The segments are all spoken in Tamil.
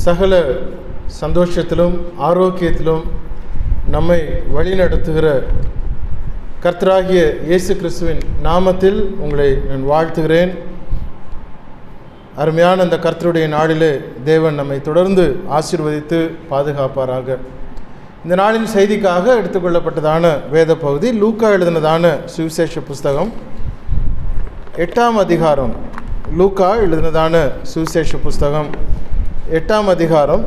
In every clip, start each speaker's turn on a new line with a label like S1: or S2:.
S1: சகல சந்தோஷத்திலும் ஆரோக்கியத்திலும் நம்மை வழிநடத்துகிற கர்த்தராகிய இயேசு கிறிஸ்துவின் நாமத்தில் உங்களை நான் வாழ்த்துகிறேன் அருமையான அந்த கர்த்தருடைய நாளிலே தேவன் நம்மை தொடர்ந்து ஆசீர்வதித்து பாதுகாப்பாராக இந்த நாளின் செய்திக்காக எடுத்துக்கொள்ளப்பட்டதான வேத பகுதி லூக்கா எழுதினதான சுவிசேஷ புஸ்தகம் எட்டாம் அதிகாரம் லூக்கா எழுதினதான சுவிசேஷ புஸ்தகம் எட்டாம் அதிகாரம்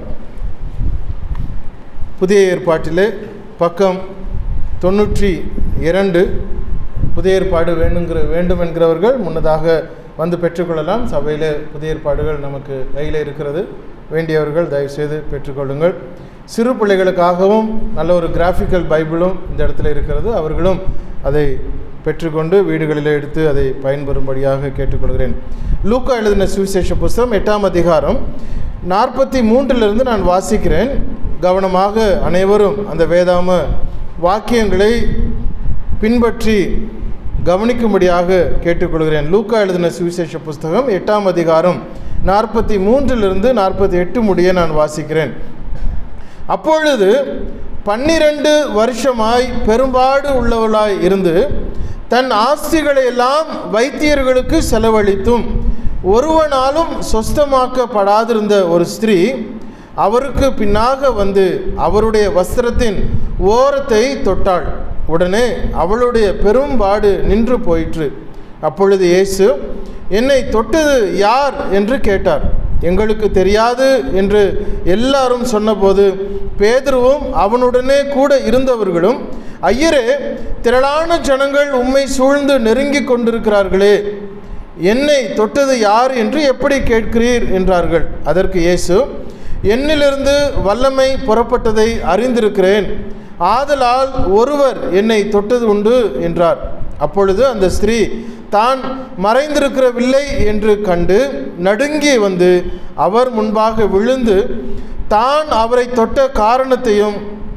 S1: புதிய ஏற்பாட்டிலே பக்கம் தொண்ணூற்றி இரண்டு புதிய ஏற்பாடு வேணுங்கிற வேண்டும் என்கிறவர்கள் முன்னதாக வந்து பெற்றுக்கொள்ளலாம் சபையில் புதிய ஏற்பாடுகள் நமக்கு கையில் இருக்கிறது வேண்டியவர்கள் தயவுசெய்து பெற்றுக்கொள்ளுங்கள் சிறு பிள்ளைகளுக்காகவும் நல்ல ஒரு கிராஃபிக்கல் பைபிளும் இந்த இடத்துல இருக்கிறது அவர்களும் அதை பெற்றுக்கொண்டு வீடுகளில் எடுத்து அதை பயன்பெறும்படியாக கேட்டுக்கொள்கிறேன் லூக்கா எழுதின சுவிசேஷ புஸ்தகம் எட்டாம் அதிகாரம் நாற்பத்தி மூன்றிலிருந்து நான் வாசிக்கிறேன் கவனமாக அனைவரும் அந்த வேதாம வாக்கியங்களை பின்பற்றி கவனிக்கும்படியாக கேட்டுக்கொள்கிறேன் லூக்கா எழுதின சுவிசேஷ புஸ்தகம் எட்டாம் அதிகாரம் நாற்பத்தி மூன்றிலிருந்து நாற்பத்தி எட்டு முடிய நான் வாசிக்கிறேன் அப்பொழுது பன்னிரண்டு வருஷமாய் பெரும்பாடு உள்ளவளாய் இருந்து தன் ஆஸ்திகளை எல்லாம் வைத்தியர்களுக்கு செலவழித்தும் ஒருவனாலும் சொஸ்தமாக்கப்படாதிருந்த ஒரு ஸ்திரீ அவருக்கு பின்னாக வந்து அவருடைய வஸ்திரத்தின் ஓரத்தை தொட்டாள் உடனே அவளுடைய பெரும்பாடு நின்று போயிற்று அப்பொழுது இயேசு என்னை தொட்டது யார் என்று கேட்டார் எங்களுக்கு தெரியாது என்று எல்லாரும் சொன்னபோது பேதுருவும் அவனுடனே கூட இருந்தவர்களும் ஐயரே திரளான ஜனங்கள் உம்மை சூழ்ந்து நெருங்கி கொண்டிருக்கிறார்களே என்னை தொட்டது யார் என்று எப்படி கேட்கிறீர் என்றார்கள் அதற்கு இயேசு என்னிலிருந்து வல்லமை புறப்பட்டதை அறிந்திருக்கிறேன் ஆதலால் ஒருவர் என்னை தொட்டது உண்டு என்றார் அப்பொழுது அந்த ஸ்திரீ தான் மறைந்திருக்கிற வில்லை என்று கண்டு நடுங்கி வந்து அவர் முன்பாக விழுந்து தான் அவரை தொட்ட காரணத்தையும்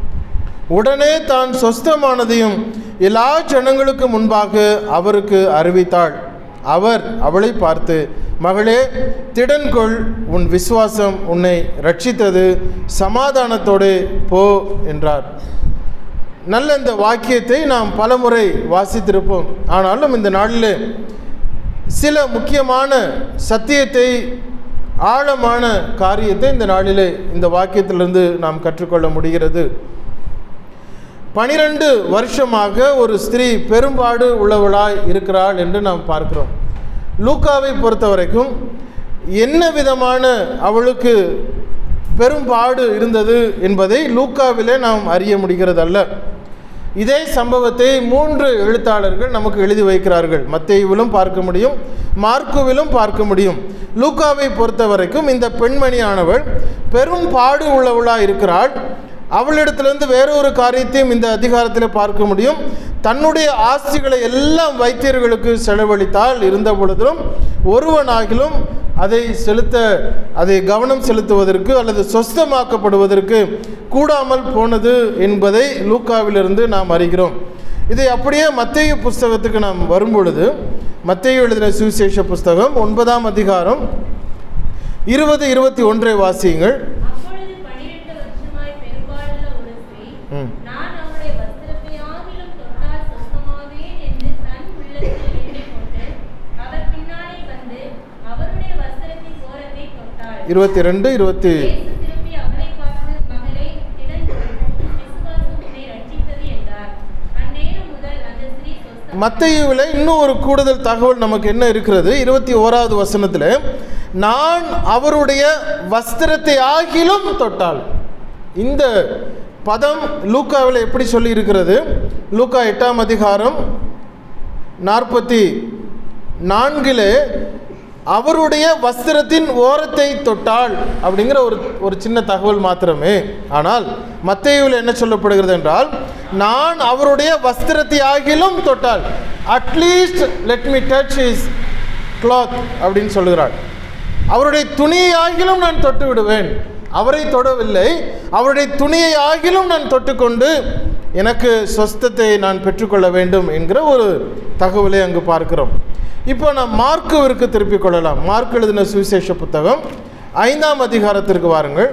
S1: உடனே தான் சொஸ்தமானதையும் எல்லா ஜனங்களுக்கு முன்பாக அவருக்கு அறிவித்தாள் அவர் அவளை பார்த்து மகளே திடன்கொள் உன் விசுவாசம் உன்னை ரட்சித்தது சமாதானத்தோடு போ என்றார் நல்ல இந்த வாக்கியத்தை நாம் பலமுறை வாசித்திருப்போம் ஆனாலும் இந்த நாளில் சில முக்கியமான சத்தியத்தை ஆழமான காரியத்தை இந்த நாளிலே இந்த வாக்கியத்திலிருந்து நாம் கற்றுக்கொள்ள முடிகிறது பனிரெண்டு வருஷமாக ஒரு ஸ்திரீ பெரும்பாடு உள்ளவளாய் இருக்கிறாள் என்று நாம் பார்க்கிறோம் லூக்காவை பொறுத்த வரைக்கும் என்ன விதமான அவளுக்கு பெரும்பாடு இருந்தது என்பதை லூக்காவிலே நாம் அறிய முடிகிறதல்ல இதே சம்பவத்தை மூன்று எழுத்தாளர்கள் நமக்கு எழுதி வைக்கிறார்கள் மத்தேயுவிலும் பார்க்க முடியும் மார்க்குவிலும் பார்க்க முடியும் லூக்காவை பொறுத்த வரைக்கும் இந்த பெண்மணியானவள் பெரும் பாடு உள்ளவளாக இருக்கிறாள் அவளிடத்திலிருந்து வேறொரு காரியத்தையும் இந்த அதிகாரத்தில் பார்க்க முடியும் தன்னுடைய ஆஸ்திகளை எல்லாம் வைத்தியர்களுக்கு செலவழித்தால் இருந்த பொழுதிலும் ஒருவனாகிலும் அதை செலுத்த அதை கவனம் செலுத்துவதற்கு அல்லது சொஸ்தமாக்கப்படுவதற்கு கூடாமல் போனது என்பதை லூக்காவிலிருந்து நாம் அறிகிறோம் இதை அப்படியே மத்திய புஸ்தகத்துக்கு நாம் வரும்பொழுது மத்திய எழுதின சுவிசேஷ புஸ்தகம் ஒன்பதாம் அதிகாரம் இருபது இருபத்தி ஒன்றை வாசியுங்கள்
S2: அப்பொழுது பன்னிரண்டு வருஷமாய் பெரும்பாலுள்ள ஒரு ஸ்திரீ,
S1: ம்.
S2: நான் அவருடைய வஸ்திரத்தை ஆகிலும் தொட்டால் சொஸ்தமாவேன் என்று தன் உள்ளத்தில் எண்ணிக்கொண்டு, அவர் பின்னாலே வந்து அவருடைய வஸ்திரத்தின் ஓரத்தை தொட்டாள்.
S1: இருபத்தி ரெண்டு இருபத்தி
S2: இயேசு திரும்பி அவளைப் பார்த்து, மகளே, திடன்கொள், உன் விசுவாசம் உன்னை ரட்சித்தது என்றார். அந்நேரம் முதல் அந்த ஸ்திரீ சொஸ்தமானாள்.
S1: மத்தையுவில் இன்னும் ஒரு கூடுதல் தகவல் நமக்கு என்ன இருக்கிறது இருபத்தி ஓராவது வசனத்தில் நான் அவருடைய வஸ்திரத்தை ஆகிலும் தொட்டாள் இந்த பதம் லூக்காவில் எப்படி சொல்லி இருக்கிறது லூக்கா எட்டாம் அதிகாரம் நாற்பத்தி நான்கிலே அவருடைய வஸ்திரத்தின் ஓரத்தை தொட்டாள் அப்படிங்கிற ஒரு ஒரு சின்ன தகவல் மாத்திரமே ஆனால் மத்தேயுவில் என்ன சொல்லப்படுகிறது என்றால் நான் அவருடைய வஸ்திரத்தை ஆகிலும் தொட்டாள் at least let me touch his cloth அப்படின்னு சொல்லுகிறாள் அவருடைய துணியை ஆகிலும் நான் தொட்டு விடுவேன் அவரை தொடவில்லை அவருடைய துணியை ஆகிலும் நான் தொட்டுக்கொண்டு எனக்கு சொஸ்தத்தை நான் பெற்றுக்கொள்ள வேண்டும் என்கிற ஒரு தகவலை அங்கு பார்க்கிறோம் இப்போ நாம் மார்க்குவிற்கு திருப்பிக் கொள்ளலாம் மார்க் எழுதின சுவிசேஷ புத்தகம் ஐந்தாம் அதிகாரத்திற்கு வாருங்கள்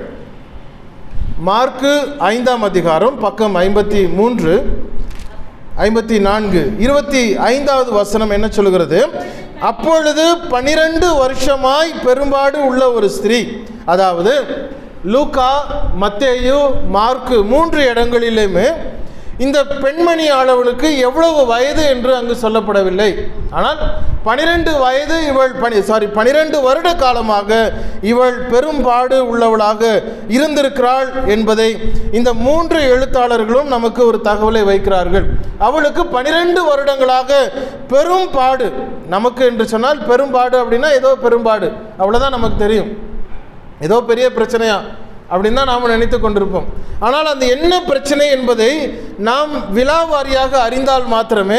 S1: மார்க்கு ஐந்தாம் அதிகாரம் பக்கம் ஐம்பத்தி மூன்று ஐம்பத்தி நான்கு இருபத்தி ஐந்தாவது வசனம் என்ன சொல்கிறது அப்பொழுது பனிரெண்டு வருஷமாய் பெரும்பாடு உள்ள ஒரு ஸ்திரீ அதாவது லூக்கா மத்தேயு மார்க்கு மூன்று இடங்களிலுமே இந்த பெண்மணி ஆளவளுக்கு எவ்வளவு வயது என்று அங்கு சொல்லப்படவில்லை ஆனால் பனிரெண்டு வயது இவள் பனி சாரி பனிரெண்டு வருட காலமாக இவள் பெரும்பாடு உள்ளவளாக இருந்திருக்கிறாள் என்பதை இந்த மூன்று எழுத்தாளர்களும் நமக்கு ஒரு தகவலை வைக்கிறார்கள் அவளுக்கு பனிரெண்டு வருடங்களாக பெரும் பாடு நமக்கு என்று சொன்னால் பெரும்பாடு அப்படின்னா ஏதோ பெரும்பாடு அவ்வளோதான் நமக்கு தெரியும் ஏதோ பெரிய பிரச்சனையா அப்படின்னு தான் நாம் நினைத்து கொண்டிருப்போம் ஆனால் அந்த என்ன பிரச்சனை என்பதை நாம் விலாவாரியாக அறிந்தால் மாத்திரமே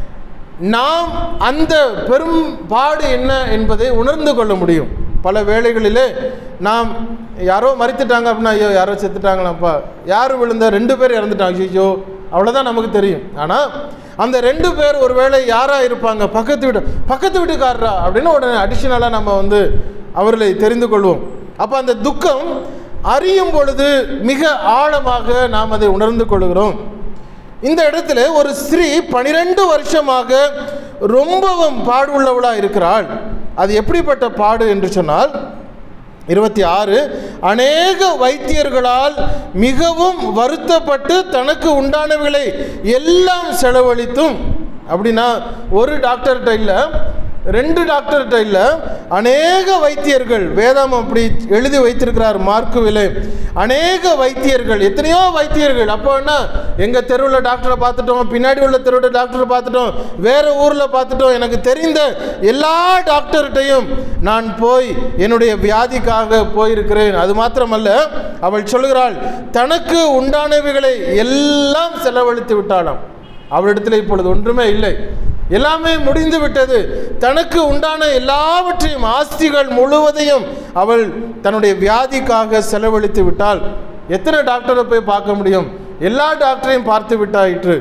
S1: நாம் அந்த பெரும் பாடு என்ன என்பதை உணர்ந்து கொள்ள முடியும் பல வேளைகளிலே நாம் யாரோ மறித்துட்டாங்க அப்படின்னா ஐயோ யாரோ செத்துட்டாங்களாப்பா யார் விழுந்த ரெண்டு பேர் இறந்துட்டாங்க ஐயோ அவ்வளோதான் நமக்கு தெரியும் ஆனால் அந்த ரெண்டு பேர் ஒருவேளை யாராக இருப்பாங்க பக்கத்து வீட்டு பக்கத்து வீட்டுக்காரரா அப்படின்னு உடனே அடிஷ்னலாக நம்ம வந்து அவர்களை தெரிந்து கொள்வோம் அப்போ அந்த துக்கம் அறியும் பொழுது மிக ஆழமாக நாம் அதை உணர்ந்து கொள்கிறோம் இந்த இடத்துல ஒரு ஸ்திரீ பனிரெண்டு வருஷமாக ரொம்பவும் பாடுள்ளவளாக இருக்கிறாள் அது எப்படிப்பட்ட பாடு என்று சொன்னால் இருபத்தி ஆறு அநேக வைத்தியர்களால் மிகவும் வருத்தப்பட்டு தனக்கு உண்டானவைகளை எல்லாம் செலவழித்தும் அப்படின்னா ஒரு டாக்டர்கிட்ட இல்லை ரெண்டு டாக்டர்கிட்ட இல்லை அநேக வைத்தியர்கள் வேதம் அப்படி எழுதி வைத்திருக்கிறார் மார்க்குவிலே அநேக வைத்தியர்கள் எத்தனையோ வைத்தியர்கள் அப்போ என்ன எங்கள் தெருவில் டாக்டரை பார்த்துட்டோம் பின்னாடி உள்ள தெருவில் டாக்டரை பார்த்துட்டோம் வேறு ஊரில் பார்த்துட்டோம் எனக்கு தெரிந்த எல்லா டாக்டர்கிட்டையும் நான் போய் என்னுடைய வியாதிக்காக போயிருக்கிறேன் அது மாத்திரமல்ல அவள் சொல்கிறாள் தனக்கு உண்டானவைகளை எல்லாம் செலவழித்து விட்டாளாம் அவளிடத்தில் இப்பொழுது ஒன்றுமே இல்லை எல்லாமே முடிந்து விட்டது தனக்கு உண்டான எல்லாவற்றையும் ஆஸ்திகள் முழுவதையும் அவள் தன்னுடைய வியாதிக்காக செலவழித்து விட்டாள் எத்தனை டாக்டரை போய் பார்க்க முடியும் எல்லா டாக்டரையும் பார்த்து விட்டாயிற்று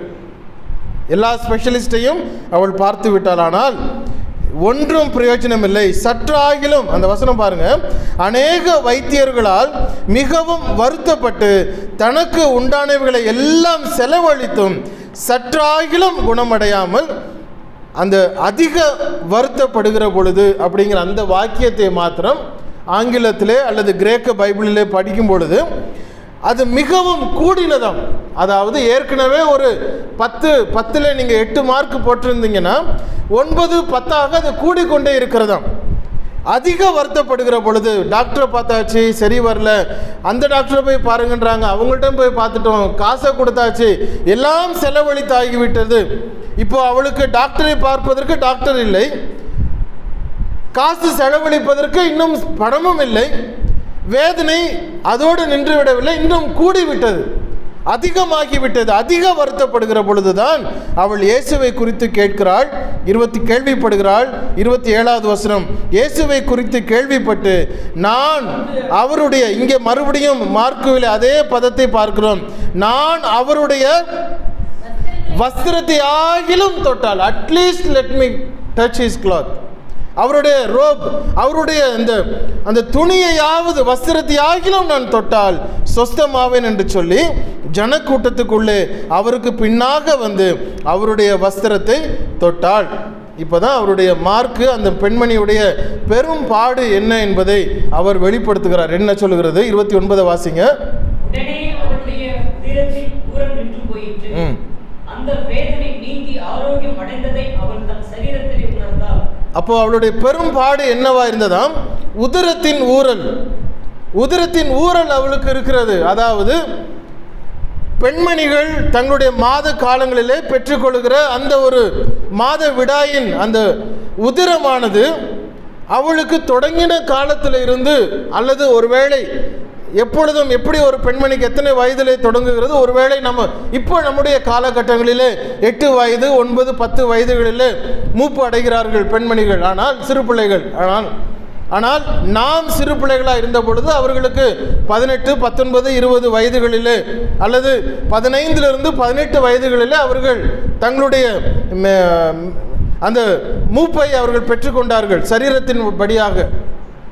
S1: எல்லா ஸ்பெஷலிஸ்டையும் அவள் பார்த்து விட்டாள் ஆனால் ஒன்றும் பிரயோஜனம் இல்லை சற்றாகிலும் அந்த வசனம் பாருங்க அநேக வைத்தியர்களால் மிகவும் வருத்தப்பட்டு தனக்கு உண்டானவைகளை எல்லாம் செலவழித்தும் சற்றாகிலும் குணமடையாமல் அந்த அதிக வருத்தப்படுகிற பொழுது அப்படிங்கிற அந்த வாக்கியத்தை மாத்திரம் ஆங்கிலத்திலே அல்லது கிரேக்க பைபிளிலே படிக்கும் பொழுது அது மிகவும் கூடினதாம் அதாவது ஏற்கனவே ஒரு பத்து பத்தில் நீங்கள் எட்டு மார்க் போட்டிருந்தீங்கன்னா ஒன்பது பத்தாக அது கூடிக்கொண்டே இருக்கிறதாம் அதிக வருத்தப்படுகிற பொழுது டாக்டரை பார்த்தாச்சு சரி வரல அந்த டாக்டரை போய் பாருங்கன்றாங்க அவங்கள்ட்ட போய் பார்த்துட்டோம் காசை கொடுத்தாச்சு எல்லாம் செலவழித்தாகிவிட்டது இப்போ அவளுக்கு டாக்டரை பார்ப்பதற்கு டாக்டர் இல்லை காசு செலவழிப்பதற்கு இன்னும் பணமும் இல்லை வேதனை அதோடு நின்று விடவில்லை இன்னும் கூடிவிட்டது அதிகமாகிவிட்டது அதிக வருத்தப்படுகிற பொழுதுதான் அவள் இயேசுவை குறித்து கேட்கிறாள் இருபத்தி கேள்விப்படுகிறாள் இருபத்தி ஏழாவது வசனம் இயேசுவை குறித்து கேள்விப்பட்டு நான் அவருடைய இங்கே மறுபடியும் மார்க்குவில் அதே பதத்தை பார்க்கிறோம் நான் அவருடைய வஸ்திரத்தை ஆகிலும் தொட்டால் at least let me touch his cloth அவருடைய ரோப் அவருடைய அந்த அந்த துணியையாவது வஸ்திரத்தை ஆகிலும் நான் தொட்டால் சொஸ்தமாவேன் என்று சொல்லி ஜனக்கூட்டத்துக்குள்ளே அவருக்கு பின்னாக வந்து அவருடைய வஸ்திரத்தை தொட்டாள் இப்போதான் அவருடைய மார்க்கு அந்த பெண்மணியுடைய பெரும் பாடு என்ன என்பதை அவர் வெளிப்படுத்துகிறார் என்ன சொல்லுகிறது இருபத்தி ஒன்பதை வாசிங்க
S3: உடனே அவருடைய உதிரத்தில் ஊரம் நின்று போயிற்று
S1: ம்.
S3: அந்த வேதனை நீங்கி ஆரோக்கியம் அடைந்ததை அவள் தன் சரீரத்திலே உணர்ந்தாள்
S1: அப்போ அவளுடைய பெரும் பாடு என்னவா இருந்ததாம் உதிரத்தின் ஊரல் உதிரத்தின் ஊரல் அவளுக்கு இருக்கிறது அதாவது பெண்மணிகள் தங்களுடைய மாத காலங்களிலே பெற்றுக்கொள்கிற அந்த ஒரு மாத விடாயின் அந்த உதிரமானது அவளுக்கு தொடங்கின காலத்தில் இருந்து அல்லது ஒருவேளை எப்பொழுதும் எப்படி ஒரு பெண்மணிக்கு எத்தனை வயதிலே தொடங்குகிறது ஒருவேளை நம்ம இப்போ நம்முடைய காலகட்டங்களிலே எட்டு வயது ஒன்பது பத்து வயதுகளிலே மூப்பு அடைகிறார்கள் பெண்மணிகள் ஆனால் சிறு பிள்ளைகள் ஆனால் ஆனால் நாம் சிறு பிள்ளைகளாக இருந்த பொழுது அவர்களுக்கு பதினெட்டு பத்தொன்பது இருபது வயதுகளிலே அல்லது பதினைந்திலிருந்து பதினெட்டு வயதுகளிலே அவர்கள் தங்களுடைய ம- அந்த மூப்பை அவர்கள் பெற்றுக்கொண்டார்கள் சரீரத்தின் படியாக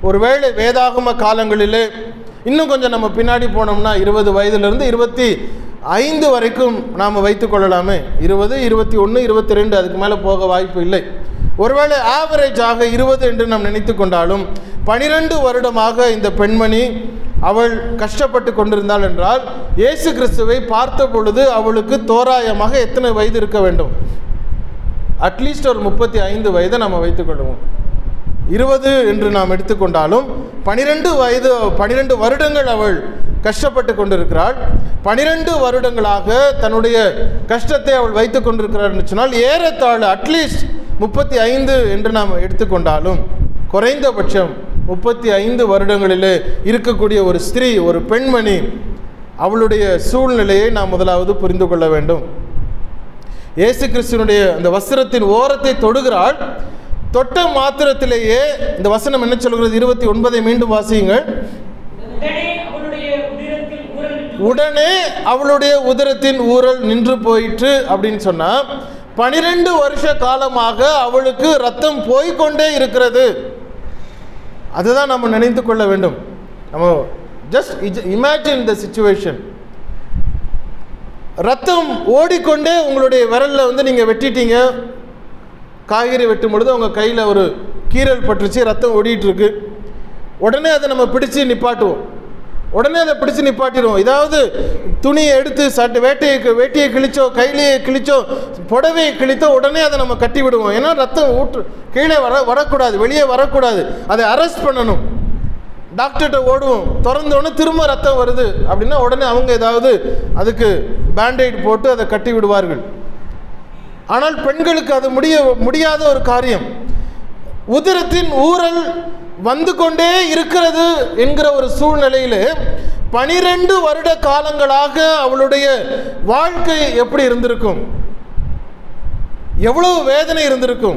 S1: ஒருவேளை வேதாகம காலங்களிலே இன்னும் கொஞ்சம் நம்ம பின்னாடி போனோம்னா இருபது வயதிலிருந்து இருபத்தி ஐந்து வரைக்கும் நாம் வைத்துக்கொள்ளலாமே இருபது இருபத்தி ஒன்று இருபத்தி ரெண்டு அதுக்கு மேலே போக வாய்ப்பு இல்லை ஒருவேளை ஆவரேஜாக இருபது என்று நாம் நினைத்து கொண்டாலும் பனிரெண்டு வருடமாக இந்த பெண்மணி அவள் கஷ்டப்பட்டு கொண்டிருந்தாள் என்றால் இயேசு கிறிஸ்துவை பார்த்த பொழுது அவளுக்கு தோராயமாக எத்தனை வயது இருக்க வேண்டும் அட்லீஸ்ட் ஒரு முப்பத்தி ஐந்து வயதை நம்ம வைத்துக்கொள்வோம் இருபது என்று நாம் எடுத்துக்கொண்டாலும் பனிரெண்டு வயது பனிரெண்டு வருடங்கள் அவள் கஷ்டப்பட்டு கொண்டிருக்கிறாள் பனிரெண்டு வருடங்களாக தன்னுடைய கஷ்டத்தை அவள் வைத்து கொண்டிருக்கிறாள் என்று சொன்னால் ஏறத்தாழ அட்லீஸ்ட் முப்பத்தி ஐந்து என்று நாம் எடுத்துக்கொண்டாலும் குறைந்தபட்சம் முப்பத்தி ஐந்து வருடங்களிலே இருக்கக்கூடிய ஒரு ஸ்திரீ ஒரு பெண்மணி அவளுடைய சூழ்நிலையை நாம் முதலாவது புரிந்து கொள்ள வேண்டும் இயேசு கிறிஸ்துவனுடைய அந்த வஸ்திரத்தின் ஓரத்தை தொடுகிறாள் தொட்ட மாத்திரத்திலேயே இந்த வசனம் என்ன சொல்கிறது இருபத்தி ஒன்பதை மீண்டும் வாசியுங்கள்
S3: உடனே அவளுடைய உதிரத்தில் ஊரல் நின்று
S1: உடனே அவளுடைய உதரத்தின் ஊரல் நின்று போயிற்று அப்படின்னு சொன்னா பனிரெண்டு வருஷ காலமாக அவளுக்கு ரத்தம் போய்க்கொண்டே இருக்கிறது அதுதான் நம்ம நினைத்து கொள்ள வேண்டும் நம்ம ஜஸ்ட் இமேஜின் த சுச்சுவேஷன் ரத்தம் ஓடிக்கொண்டே உங்களுடைய விரலில் வந்து நீங்கள் வெட்டிட்டீங்க காய்கறி வெட்டும் பொழுது உங்கள் கையில் ஒரு கீரல் பட்டுருச்சு ரத்தம் ஓடிட்டு இருக்கு உடனே அதை நம்ம பிடிச்சு நிப்பாட்டுவோம் உடனே அதை பிடிச்சு நிப்பாட்டிடுவோம் ஏதாவது துணியை எடுத்து சட்டை வேட்டையை கி- வேட்டியை கிழிச்சோ கையிலேயே கிழிச்சோ புடவையை கிழித்தோ உடனே அதை நம்ம கட்டி விடுவோம் ஏன்னா ரத்தம் ஊற்று கீழே வர வரக்கூடாது வெளியே வரக்கூடாது அதை அரெஸ்ட் பண்ணணும் டாக்டர்கிட்ட ஓடுவோம் திறந்தோடனே திரும்ப ரத்தம் வருது அப்படின்னா உடனே அவங்க ஏதாவது அதுக்கு பேண்டேட் போட்டு அதை கட்டி விடுவார்கள் ஆனால் பெண்களுக்கு அது முடிய முடியாத ஒரு காரியம் உதிரத்தின் ஊரல் வந்து கொண்டே இருக்கிறது என்கிற ஒரு சூழ்நிலையிலே பனிரெண்டு வருட காலங்களாக அவளுடைய வாழ்க்கை எப்படி இருந்திருக்கும் எவ்வளவு வேதனை இருந்திருக்கும்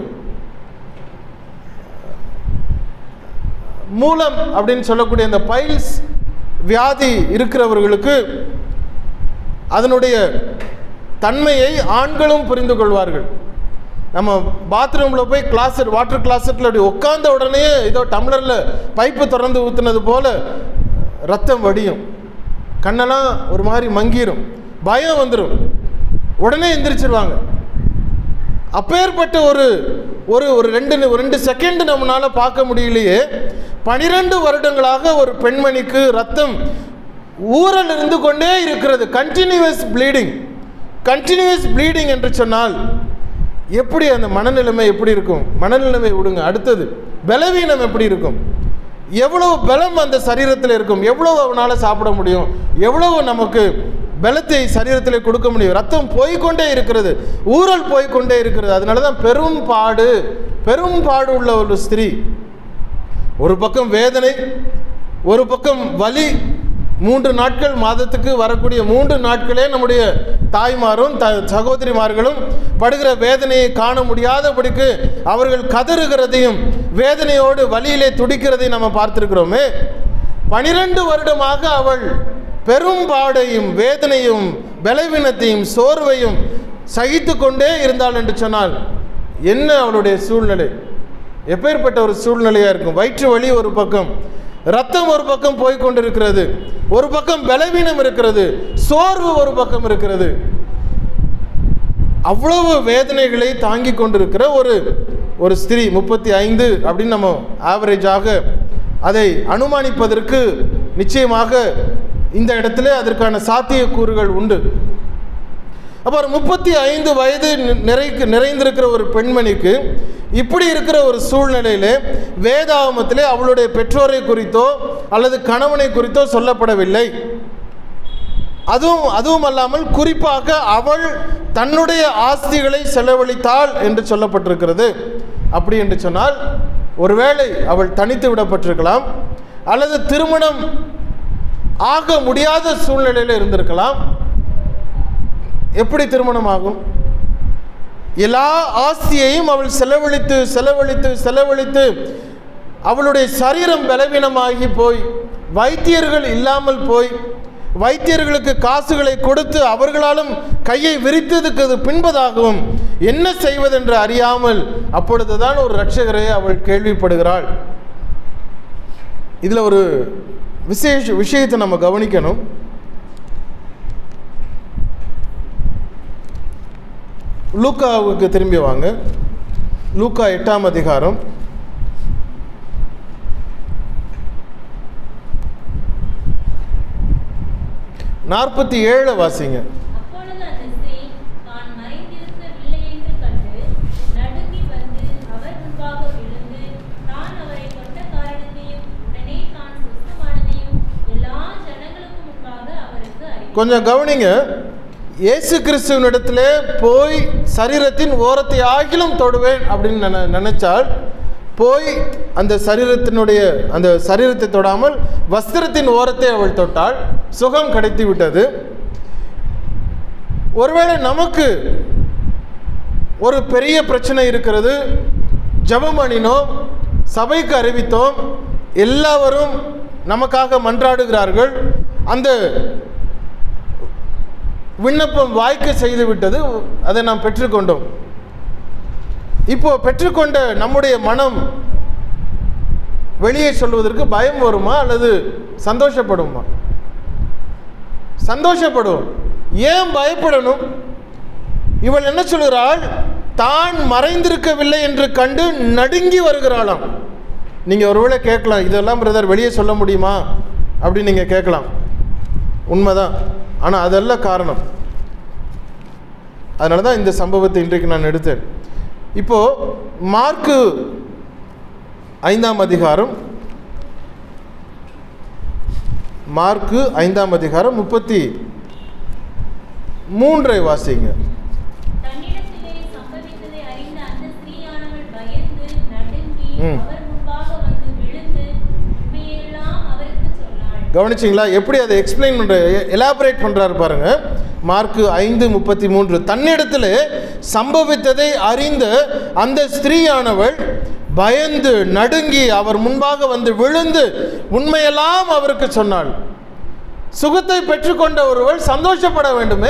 S1: மூலம் அப்படின்னு சொல்லக்கூடிய அந்த பைல்ஸ் வியாதி இருக்கிறவர்களுக்கு அதனுடைய தன்மையை ஆண்களும் புரிந்து கொள்வார்கள் நம்ம பாத்ரூமில் போய் கிளாஸட் வாட்டர் கிளாஸட்டில் அப்படி உட்கார்ந்த உடனே ஏதோ டம்ளரில் பைப்பு திறந்து ஊற்றுனது போல ரத்தம் வடியும் கண்ணெல்லாம் ஒரு மாதிரி மங்கிரும் பயம் வந்துடும் உடனே எந்திரிச்சிருவாங்க அப்பேற்பட்ட ஒரு ஒரு ஒரு ரெண்டு நி- ஒரு ரெண்டு செகண்ட் நம்மளால பார்க்க முடியலையே பனிரெண்டு வருடங்களாக ஒரு பெண்மணிக்கு ரத்தம் ஊரல் இருந்து கொண்டே இருக்கிறது கண்டினியூஸ் ப்ளீடிங் கண்டினியூஸ் ப்ளீடிங் என்று சொன்னால் எப்படி அந்த மனநிலைமை எப்படி இருக்கும் மனநிலைமை விடுங்க அடுத்தது பலவீனம் எப்படி இருக்கும் எவ்வளவு பலம் அந்த சரீரத்தில் இருக்கும் எவ்வளவு அவனால் சாப்பிட முடியும் எவ்வளவு நமக்கு பலத்தை சரீரத்தில் கொடுக்க முடியும் ரத்தம் போய்க்கொண்டே இருக்கிறது ஊரல் போய்க்கொண்டே இருக்கிறது அதனால தான் பெரும் பாடு பெரும் பாடு உள்ள ஒரு ஸ்திரீ ஒரு பக்கம் வேதனை ஒரு பக்கம் வலி மூன்று நாட்கள் மாதத்துக்கு வரக்கூடிய மூன்று நாட்களே நம்முடைய தாய்மாரும் த சகோதரிமார்களும் படுகிற வேதனையை காண முடியாதபடிக்கு அவர்கள் கதறுகிறதையும் வேதனையோடு வலியிலே துடிக்கிறதையும் நம்ம பார்த்திருக்கிறோமே பனிரெண்டு வருடமாக அவள் பெரும்பாடையும் வேதனையும் பலவீனத்தையும் சோர்வையும் சகித்து கொண்டே இருந்தாள் என்று சொன்னால் என்ன அவளுடைய சூழ்நிலை எப்பேற்பட்ட ஒரு சூழ்நிலையாக இருக்கும் வயிற்று வலி ஒரு பக்கம் ரத்தம் ஒரு பக்கம் போய் கொண்டிருக்கிறது ஒரு பக்கம் பலவீனம் இருக்கிறது சோர்வு ஒரு பக்கம் இருக்கிறது அவ்வளவு வேதனைகளை தாங்கி கொண்டிருக்கிற ஒரு ஒரு ஸ்திரீ முப்பத்தி ஐந்து அப்படின்னு நம்ம ஆவரேஜாக அதை அனுமானிப்பதற்கு நிச்சயமாக இந்த இடத்துல அதற்கான சாத்தியக்கூறுகள் உண்டு அப்போ ஒரு முப்பத்தி ஐந்து வயது நி- நிறைக்கு நிறைந்திருக்கிற ஒரு பெண்மணிக்கு இப்படி இருக்கிற ஒரு சூழ்நிலையிலே வேதாகமத்திலே அவளுடைய பெற்றோரை குறித்தோ அல்லது கணவனை குறித்தோ சொல்லப்படவில்லை அதுவும் அதுவும் அல்லாமல் குறிப்பாக அவள் தன்னுடைய ஆஸ்திகளை செலவழித்தாள் என்று சொல்லப்பட்டிருக்கிறது அப்படி என்று சொன்னால் ஒருவேளை அவள் தனித்து விடப்பட்டிருக்கலாம் அல்லது திருமணம் ஆக முடியாத சூழ்நிலையில் இருந்திருக்கலாம் எப்படி திருமணம் ஆகும் எல்லா ஆஸ்தியையும் அவள் செலவழித்து செலவழித்து செலவழித்து அவளுடைய சரீரம் பலவீனமாகி போய் வைத்தியர்கள் இல்லாமல் போய் வைத்தியர்களுக்கு காசுகளை கொடுத்து அவர்களாலும் கையை விரித்ததுக்கு அது பின்பதாகவும் என்ன செய்வதென்று அறியாமல் அப்பொழுதுதான் ஒரு இரட்சகரை அவள் கேள்விப்படுகிறாள் இதில் ஒரு விசேஷ விஷயத்தை நம்ம கவனிக்கணும் லூக்காவுக்கு திரும்பி வாங்க லூக்கா எட்டாம் அதிகாரம் நாற்பத்தி ஏழு வாசிங்க
S2: அப்பொழுது அந்த ஸ்திரீ தான் மறைந்திருக்கவில்லை என்று கண்டு நடுங்கி வந்து அவர் முன்பாக விழுந்து தான் அவரை கொண்ட காரணத்தையும் உடனே தான் சுத்தமானதையும் எல்லா ஜனங்களுக்கும் முன்பாக அவருக்கு அறிவித்தார்
S1: கொஞ்சம் கவனிங்க இயேசு கிறிஸ்துவனிடத்திலே போய் சரீரத்தின் ஓரத்தை ஆகிலும் தொடுவேன் அப்படின்னு நினை நினைச்சால் போய் அந்த சரீரத்தினுடைய அந்த சரீரத்தை தொடாமல் வஸ்திரத்தின் ஓரத்தை அவள் தொட்டால் சுகம் கிடைத்து விட்டது ஒருவேளை நமக்கு ஒரு பெரிய பிரச்சனை இருக்கிறது ஜெபம் பண்ணினோம் சபைக்கு அறிவித்தோம் எல்லாவரும் நமக்காக மன்றாடுகிறார்கள் அந்த விண்ணப்பம் வாய்க்க செய்து விட்டது அதை நாம் பெற்றுக்கொண்டோம் இப்போ பெற்றுக்கொண்ட நம்முடைய மனம் வெளியே சொல்வதற்கு பயம் வருமா அல்லது சந்தோஷப்படுமா சந்தோஷப்படும் ஏன் பயப்படணும் இவள் என்ன சொல்கிறாள் தான் மறைந்திருக்கவில்லை என்று கண்டு நடுங்கி வருகிறாளாம் நீங்கள் ஒருவேளை கேட்கலாம் இதெல்லாம் பிரதர் வெளியே சொல்ல முடியுமா அப்படின்னு நீங்கள் கேட்கலாம் உண்மைதான் ஆனால் அதல்ல காரணம் அதனால தான் இந்த சம்பவத்தை இன்றைக்கு நான் எடுத்தேன் இப்போது மார்க்கு ஐந்தாம் அதிகாரம் மார்க்கு ஐந்தாம் அதிகாரம் முப்பத்தி மூன்றை வாசிங்க
S2: தன்னிடத்திலே சம்பவித்ததை அறிந்த அந்த ஸ்திரீயானவள் பயந்து நடுங்கி
S1: ம்.
S2: அவர் முன்பாக வந்து விழுந்து உண்மையெல்லாம் அவருக்கு சொன்னாள்
S1: கவனிச்சிங்களா எப்படி அதை எக்ஸ்பிளைன் பண்ணுற எலாபரேட் பண்ணுறாரு பாருங்க மார்க்கு ஐந்து முப்பத்தி மூன்று தன்னிடத்தில் சம்பவித்ததை அறிந்த அந்த ஸ்திரீயானவள் பயந்து நடுங்கி அவர் முன்பாக வந்து விழுந்து உண்மையெல்லாம் அவருக்கு சொன்னாள் சுகத்தை பெற்றுக்கொண்ட ஒருவர் சந்தோஷப்பட வேண்டுமே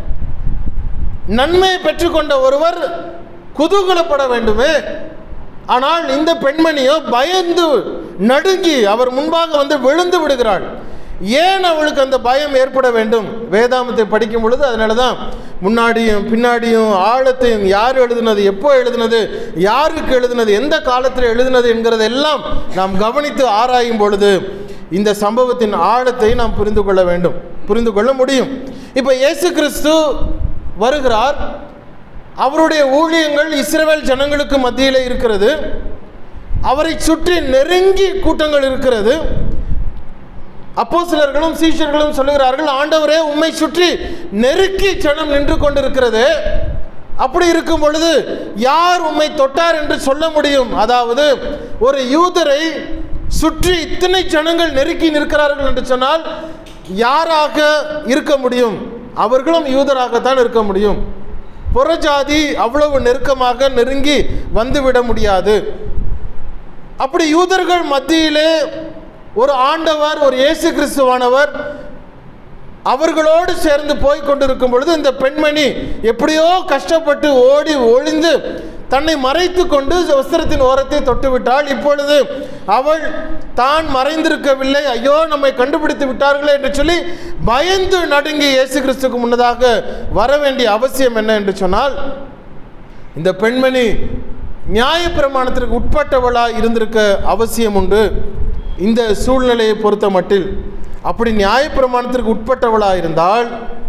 S1: நன்மையை பெற்றுக்கொண்ட ஒருவர் குதூகலப்பட வேண்டுமே ஆனால் இந்த பெண்மணியோ பயந்து நடுங்கி அவர் முன்பாக வந்து விழுந்து விடுகிறாள் ஏன் அவளுக்கு அந்த பயம் ஏற்பட வேண்டும் வேதாமத்தை படிக்கும் பொழுது அதனால தான் முன்னாடியும் பின்னாடியும் ஆழத்தையும் யார் எழுதுனது எப்போ எழுதுனது யாருக்கு எழுதுனது எந்த காலத்தில் எழுதுனது என்கிறதெல்லாம் நாம் கவனித்து ஆராயும் பொழுது இந்த சம்பவத்தின் ஆழத்தை நாம் புரிந்து கொள்ள வேண்டும் புரிந்து கொள்ள முடியும் இப்போ இயேசு கிறிஸ்து வருகிறார் அவருடைய ஊழியங்கள் இஸ்ரவேல் ஜனங்களுக்கு மத்தியில் இருக்கிறது அவரை சுற்றி நெருங்கி கூட்டங்கள் இருக்கிறது அப்போஸ்தலர்களும் சீஷர்களும் சொல்லுகிறார்கள் ஆண்டவரே உம்மை சுற்றி நெருக்கி ஜனம் நின்று கொண்டிருக்கிறது அப்படி இருக்கும் பொழுது யார் உம்மை தொட்டார் என்று சொல்ல முடியும் அதாவது ஒரு யூதரை சுற்றி இத்தனை ஜனங்கள் நெருக்கி நிற்கிறார்கள் என்று சொன்னால் யாராக இருக்க முடியும் அவர்களும் யூதராகத்தான் இருக்க முடியும் புறஜாதி அவ்வளவு நெருக்கமாக நெருங்கி வந்துவிட முடியாது அப்படி யூதர்கள் மத்தியிலே ஒரு ஆண்டவர் ஒரு இயேசு கிறிஸ்துவானவர் அவர்களோடு சேர்ந்து போய் கொண்டிருக்கும் பொழுது இந்த பெண்மணி எப்படியோ கஷ்டப்பட்டு ஓடி ஒளிந்து தன்னை மறைத்து கொண்டு வஸ்திரத்தின் ஓரத்தை தொட்டுவிட்டாள் இப்பொழுது அவள் தான் மறைந்திருக்கவில்லை ஐயோ நம்மை கண்டுபிடித்து விட்டார்களே என்று சொல்லி பயந்து நடுங்கி இயேசு கிறிஸ்துக்கு முன்னதாக வர வேண்டிய அவசியம் என்ன என்று சொன்னால் இந்த பெண்மணி நியாயப்பிரமாணத்திற்கு உட்பட்டவளாக இருந்திருக்க அவசியம் உண்டு இந்த சூழ்நிலையை பொறுத்த மட்டில் அப்படி நியாயப்பிரமாணத்திற்கு உட்பட்டவளாக இருந்தால்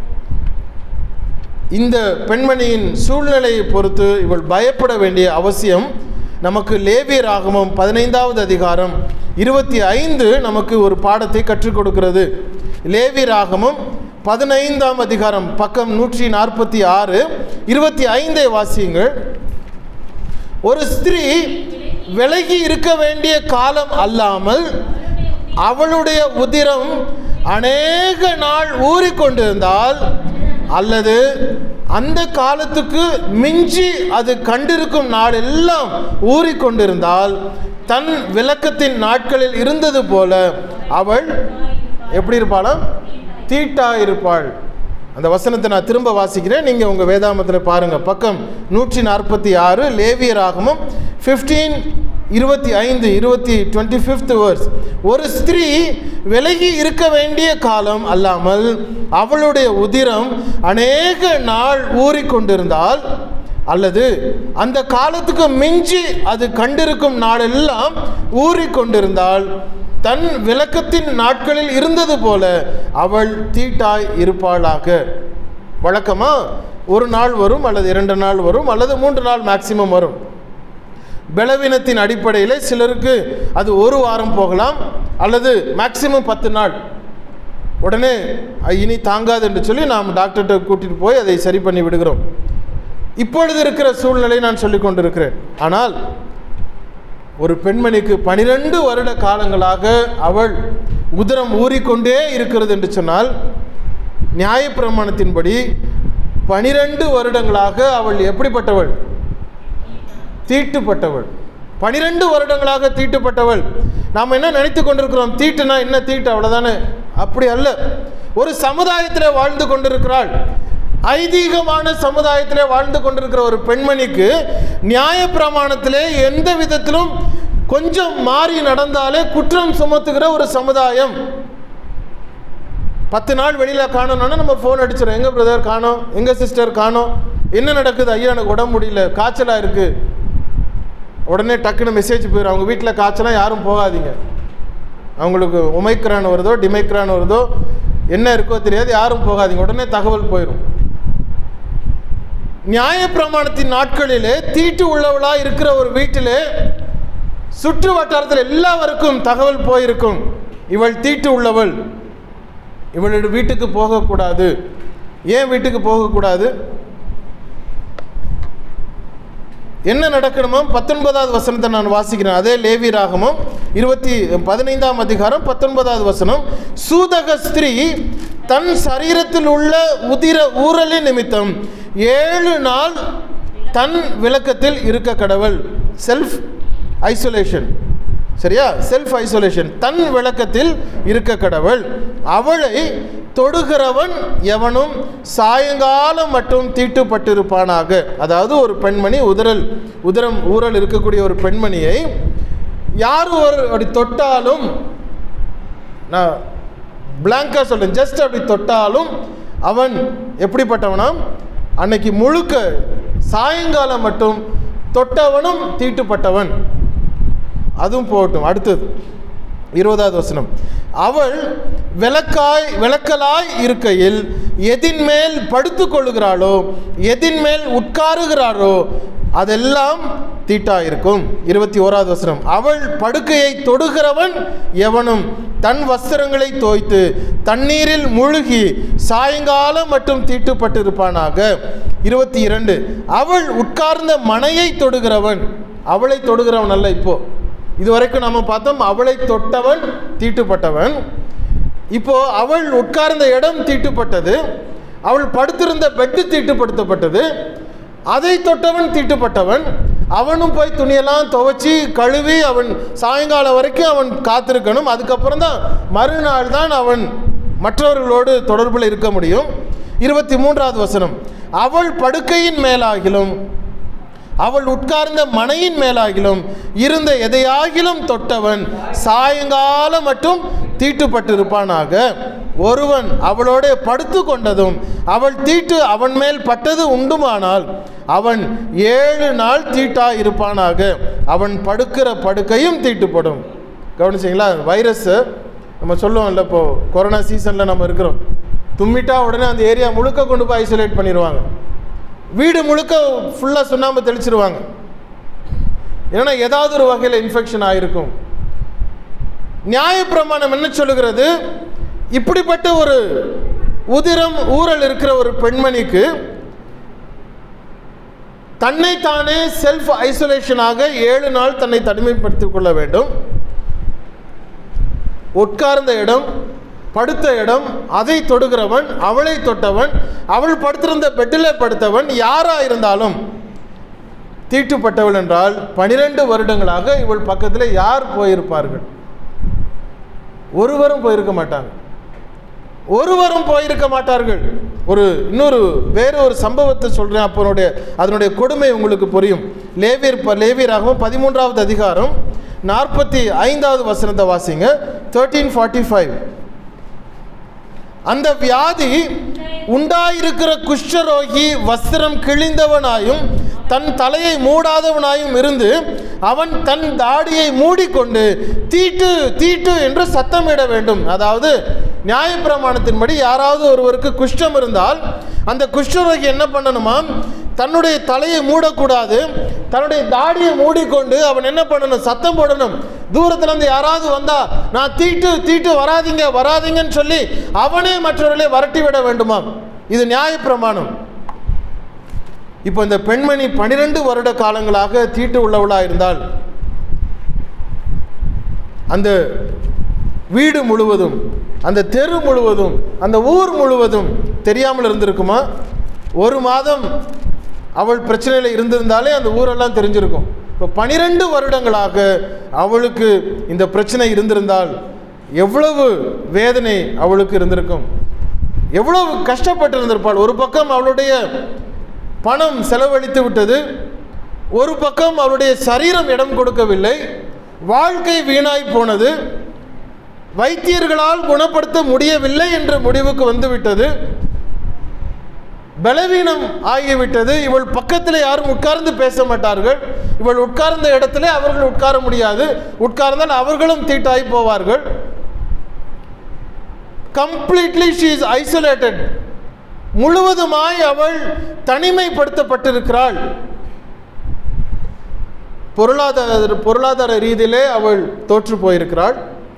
S1: இந்த பெண்மணியின் சூழ்நிலையை பொறுத்து இவள் பயப்பட வேண்டிய அவசியம் நமக்கு லேவியர் ஆகமம் பதினைந்தாவது அதிகாரம் இருபத்தி ஐந்து நமக்கு ஒரு பாடத்தை கற்றுக் கொடுக்கிறது லேவியர் ஆகமம் பதினைந்தாம் அதிகாரம் பக்கம் நூற்றி நாற்பத்தி ஆறு இருபத்தி ஐந்தை வாசியுங்கள் ஒரு ஸ்திரீ விலகி இருக்க வேண்டிய காலம் அல்லாமல் அவளுடைய உதிரம் அநேக நாள் ஊறிக்கொண்டிருந்தால் அல்லது அந்த காலத்துக்கு மிஞ்சி அது கண்டிருக்கும் நாள் எல்லாம் ஊறிக்கொண்டிருந்தால் தன் விளக்கத்தின் நாட்களில் இருந்தது போல அவள் எப்படி இருப்பாளாம் தீட்டா இருப்பாள் அந்த வசனத்தை நான் திரும்ப வாசிக்கிறேன் நீங்கள் உங்கள் வேதாமத்தில் பாருங்கள் பக்கம் நூற்றி நாற்பத்தி ஆறு லேவியர் ஆகமும் ஃபிஃப்டீன் இருபத்தி ஐந்து இருபத்தி டுவெண்ட்டி ஃபிஃப்த் வேர்ஸ் ஒரு ஸ்திரீ விலகி இருக்க வேண்டிய காலம் அல்லாமல் அவளுடைய உதிரம் அநேக நாள் ஊறிக்கொண்டிருந்தால் அல்லது அந்த காலத்துக்கு மிஞ்சி அது கண்டிருக்கும் நாளெல்லாம் ஊறிக்கொண்டிருந்தால் தன் விளக்கத்தின் நாட்களில் இருந்தது போல அவள் தீட்டாய் இருப்பாளாக வழக்கமா ஒரு நாள் வரும் அல்லது இரண்டு நாள் வரும் அல்லது மூன்று நாள் மேக்சிமம் வரும் பலவீனத்தின் அடிப்படையில் சிலருக்கு அது ஒரு வாரம் போகலாம் அல்லது மேக்சிமம் பத்து நாள் உடனே "அ, இனி தாங்காது என்று சொல்லி நாம் டாக்டர்கிட்ட கூட்டிட்டு போய் அதை சரி பண்ணி விடுகிறோம் இப்பொழுது இருக்கிற சூழ்நிலை நான் சொல்லிக் கொண்டிருக்கிறேன் ஆனால் ஒரு பெண்மணிக்கு பனிரெண்டு வருட காலங்களாக அவள் உதரம் ஊறிக்கொண்டே இருக்கிறது என்று சொன்னால் நியாயப்பிரமாணத்தின்படி பனிரெண்டு வருடங்களாக அவள் எப்படிப்பட்டவள் தீட்டுப்பட்டவள் பனிரெண்டு வருடங்களாக தீட்டுப்பட்டவள் நாம் என்ன நினைத்து கொண்டிருக்கிறோம் தீட்டுனா என்ன தீட்டு அவ்வளோதானே அப்படி அல்ல ஒரு சமுதாயத்தில் வாழ்ந்து கொண்டிருக்கிறாள் ஐதீகமான சமுதாயத்திலே வாழ்ந்து கொண்டிருக்கிற ஒரு பெண்மணிக்கு நியாயப்பிரமாணத்திலே எந்த விதத்திலும் கொஞ்சம் மாறி நடந்தாலே குற்றம் சுமத்துகிற ஒரு சமுதாயம் பத்து நாள் வெளியில் காணோம்னா நம்ம ஃபோன் அடிச்சிடும் எங்கள் பிரதர் காணோம் எங்கள் சிஸ்டர் காணோம் என்ன நடக்குது ஐயா எனக்கு உடம்பு முடியல காய்ச்சலாக இருக்குது உடனே டக்குன்னு மெசேஜ் போயிடும் அவங்க வீட்டில் காய்ச்சலாம் யாரும் போகாதீங்க அவங்களுக்கு ஒமைக்ரான் வருதோ டிமைக்ரான் வருதோ என்ன இருக்கோ தெரியாது யாரும் போகாதீங்க உடனே தகவல் போயிடும் நியாயப்பிரமாணத்தின் நாட்களிலே தீட்டு உள்ளவளா இருக்கிற ஒரு வீட்டிலே சுற்று வட்டாரத்தில் எல்லாருக்கும் தகவல் போயிருக்கும் இவள் தீட்டு உள்ளவள் இவளுடைய வீட்டுக்கு போகக்கூடாது ஏன் வீட்டுக்கு போகக்கூடாது என்ன நடக்கணுமோ பத்தொன்பதாவது வசனத்தை நான் வாசிக்கிறேன் அதே லேவி ராகமும் இருபத்தி பதினைந்தாம் அதிகாரம் பத்தொன்பதாவது வசனம் சூதக ஸ்திரீ தன் சரீரத்தில் உள்ள உதிர ஊரலின் நிமித்தம் ஏழு நாள் தன் விளக்கத்தில் இருக்க கடவுள் செல்ஃப் ஐசோலேஷன் சரியா செல்ஃப் ஐசோலேஷன் தன் விளக்கத்தில் இருக்க கடவுள் அவளை தொடுகிறவன் எவனும் சாயங்காலம் மட்டும் தீட்டுப்பட்டிருப்பானாக அதாவது ஒரு பெண்மணி உதறல் உதரம் ஊரல் இருக்கக்கூடிய ஒரு பெண்மணியை யார் ஒரு அப்படி தொட்டாலும் நான் பிளாங்கா சொல்றேன் ஜஸ்ட் அப்படி தொட்டாலும் அவன் எப்படிப்பட்டவனாம் அன்னைக்கு முழுக்க சாயங்காலம் மட்டும் தொட்டவனும் தீட்டுப்பட்டவன் அதுவும் போகட்டும் அடுத்தது இருபதாவது வசனம் அவள் விளக்காய் விளக்கலாய் இருக்கையில் எதின் மேல் படுத்து கொள்ளுகிறாளோ எதின் மேல் உட்காருகிறாளோ அதெல்லாம் தீட்டாயிருக்கும் இருபத்தி ஓராவது வசனம் அவள் படுக்கையை தொடுகிறவன் எவனும் தன் வஸ்திரங்களை தோய்த்து தண்ணீரில் முழுகி சாயங்காலம் மட்டும் தீட்டுப்பட்டிருப்பானாக இருபத்தி இரண்டு அவள் உட்கார்ந்த மனையை தொடுகிறவன் அவளை தொடுகிறவன் அல்ல இப்போ இதுவரைக்கும் நம்ம பார்த்தோம் அவளை தொட்டவன் தீட்டுப்பட்டவன் இப்போ அவள் உட்கார்ந்த இடம் தீட்டுப்பட்டது அவள் படுத்திருந்த பெட்டு தீட்டுப்படுத்தப்பட்டது அதை தொட்டவன் தீட்டுப்பட்டவன் அவனும் போய் துணியெல்லாம் துவைச்சி கழுவி அவன் சாயங்காலம் வரைக்கும் அவன் காத்திருக்கணும் அதுக்கப்புறம் தான் மறுநாள் தான் அவன் மற்றவர்களோடு தொடர்பில் இருக்க முடியும் இருபத்தி மூன்றாவது வசனம் அவள் படுக்கையின் மேலாகிலும் அவள் உட்கார்ந்த மனையின் மேலாகிலும் இருந்த எதையாகிலும் தொட்டவன் சாயங்காலம் மட்டும் தீட்டுப்பட்டிருப்பானாக ஒருவன் அவளோட படுத்து கொண்டதும் அவள் தீட்டு அவன் மேல் பட்டது உண்டுமானால் அவன் ஏழு நாள் தீட்டா இருப்பானாக அவன் படுக்கிற படுக்கையும் தீட்டுப்படும் கவனிச்சிங்களா வைரஸ் நம்ம சொல்லுவோம்ல இப்போ கொரோனா சீசனில் நம்ம இருக்கிறோம் தும்மிட்டா உடனே அந்த ஏரியா முழுக்க கொண்டு போய் ஐசோலேட் பண்ணிடுவாங்க வீடு முழுக்க ஃபுல்லாக சுண்ணாம்பு தெளிச்சிருவாங்க ஏன்னா ஏதாவது ஒரு வகையில் இன்ஃபெக்ஷன் ஆகிருக்கும் நியாயப்பிரமாணம் என்ன சொல்லுகிறது இப்படிப்பட்ட ஒரு உதிரம் ஊரல் இருக்கிற ஒரு பெண்மணிக்கு தன்னைத்தானே செல்ஃப் ஐசோலேஷனாக ஏழு நாள் தன்னை தனிமைப்படுத்திக் கொள்ள வேண்டும் உட்கார்ந்த இடம் படுத்த இடம் அதை தொடுகிறவன் அவளை தொட்டவன் அவள் படுத்திருந்த பெட்டில் படுத்தவன் யாரா இருந்தாலும் தீட்டுப்பட்டவள் என்றால் பனிரெண்டு வருடங்களாக இவள் பக்கத்தில் யார் போயிருப்பார்கள் ஒருவரும் போயிருக்க மாட்டாங்க ஒருவரும் போயிருக்க மாட்டார்கள் ஒரு இன்னொரு வேற ஒரு சம்பவத்தை சொல்கிறேன் அப்போ அதனுடைய அதனுடைய கொடுமை உங்களுக்கு புரியும் லேவியர் ப லேவியராகவும் பதிமூன்றாவது அதிகாரம் நாற்பத்தி ஐந்தாவது வசனத்தை வாசிங்க தேர்ட்டீன் ஃபார்ட்டி ஃபைவ் அந்த வியாதி உண்டாயிருக்கிற குஷ்டரோகி வஸ்திரம் கிழிந்தவனாயும் தன் தலையை மூடாதவனாயும் இருந்து அவன் தன் தாடியை மூடிக்கொண்டு தீட்டு தீட்டு என்று சத்தமிட வேண்டும் அதாவது நியாயப்பிரமாணத்தின்படி யாராவது ஒருவருக்கு குஷ்டம் இருந்தால் அந்த குஷ்டரோகி என்ன பண்ணணுமாம் தன்னுடைய தலையை மூடக்கூடாது தன்னுடைய தாடியை மூடிக்கொண்டு அவன் என்ன பண்ணணும் சத்தம் போடணும் தூரத்துல இருந்து யாராவது வந்தா நான் தீட்டு தீட்டு வராதீங்க வராதீங்கன்னு சொல்லி அவனே மற்றவர்களை வரட்டி விட வேண்டுமாம் இது நியாயப்பிரமாணம் இப்போ இந்த பெண்மணி பனிரெண்டு வருட காலங்களாக தீட்டு உள்ளவளாக இருந்தால் அந்த வீடு முழுவதும் அந்த தெரு முழுவதும் அந்த ஊர் முழுவதும் தெரியாமல் இருந்திருக்குமா ஒரு மாதம் அவள் பிரச்சனையில் இருந்திருந்தாலே அந்த ஊரெல்லாம் தெரிஞ்சிருக்கும் இப்போ பனிரெண்டு வருடங்களாக அவளுக்கு இந்த பிரச்சனை இருந்திருந்தால் எவ்வளவு வேதனை அவளுக்கு இருந்திருக்கும் எவ்வளவு கஷ்டப்பட்டு இருந்திருப்பாள் ஒரு பக்கம் அவளுடைய பணம் செலவழித்து விட்டது ஒரு பக்கம் அவளுடைய சரீரம் இடம் கொடுக்கவில்லை வாழ்க்கை வீணாய் போனது வைத்தியர்களால் குணப்படுத்த முடியவில்லை என்ற முடிவுக்கு வந்துவிட்டது பலவீனம் ஆகிவிட்டது இவள் பக்கத்தில் யாரும் உட்கார்ந்து பேச மாட்டார்கள் இவள் உட்கார்ந்த இடத்துல அவர்கள் உட்கார முடியாது உட்கார்ந்தால் அவர்களும் தீட்டாய் போவார்கள் கம்ப்ளீட்லி ஷீ இஸ் ஐசோலேட்டட் முழுவதுமாய் அவள் தனிமைப்படுத்தப்பட்டிருக்கிறாள் பொருளாதார பொருளாதார ரீதியிலே அவள் தோற்று போயிருக்கிறாள்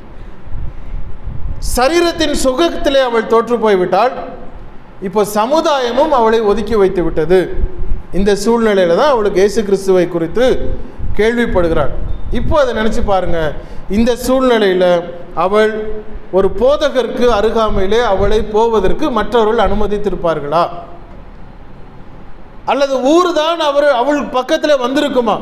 S1: சரீரத்தின் சுகத்திலே அவள் தோற்று போய்விட்டாள் இப்போ சமுதாயமும் அவளை ஒதுக்கி வைத்து விட்டது இந்த சூழ்நிலையில தான் அவளுக்கு இயேசு கிறிஸ்துவை குறித்து கேள்விப்படுகிறாள் இப்போ அதை நினச்சி பாருங்க இந்த சூழ்நிலையில் அவள் ஒரு போதகருக்கு அருகாமையிலே அவளை போவதற்கு மற்றவர்கள் அனுமதித்திருப்பார்களா அல்லது ஊர் தான் அவர் அவள் பக்கத்தில் வந்திருக்குமா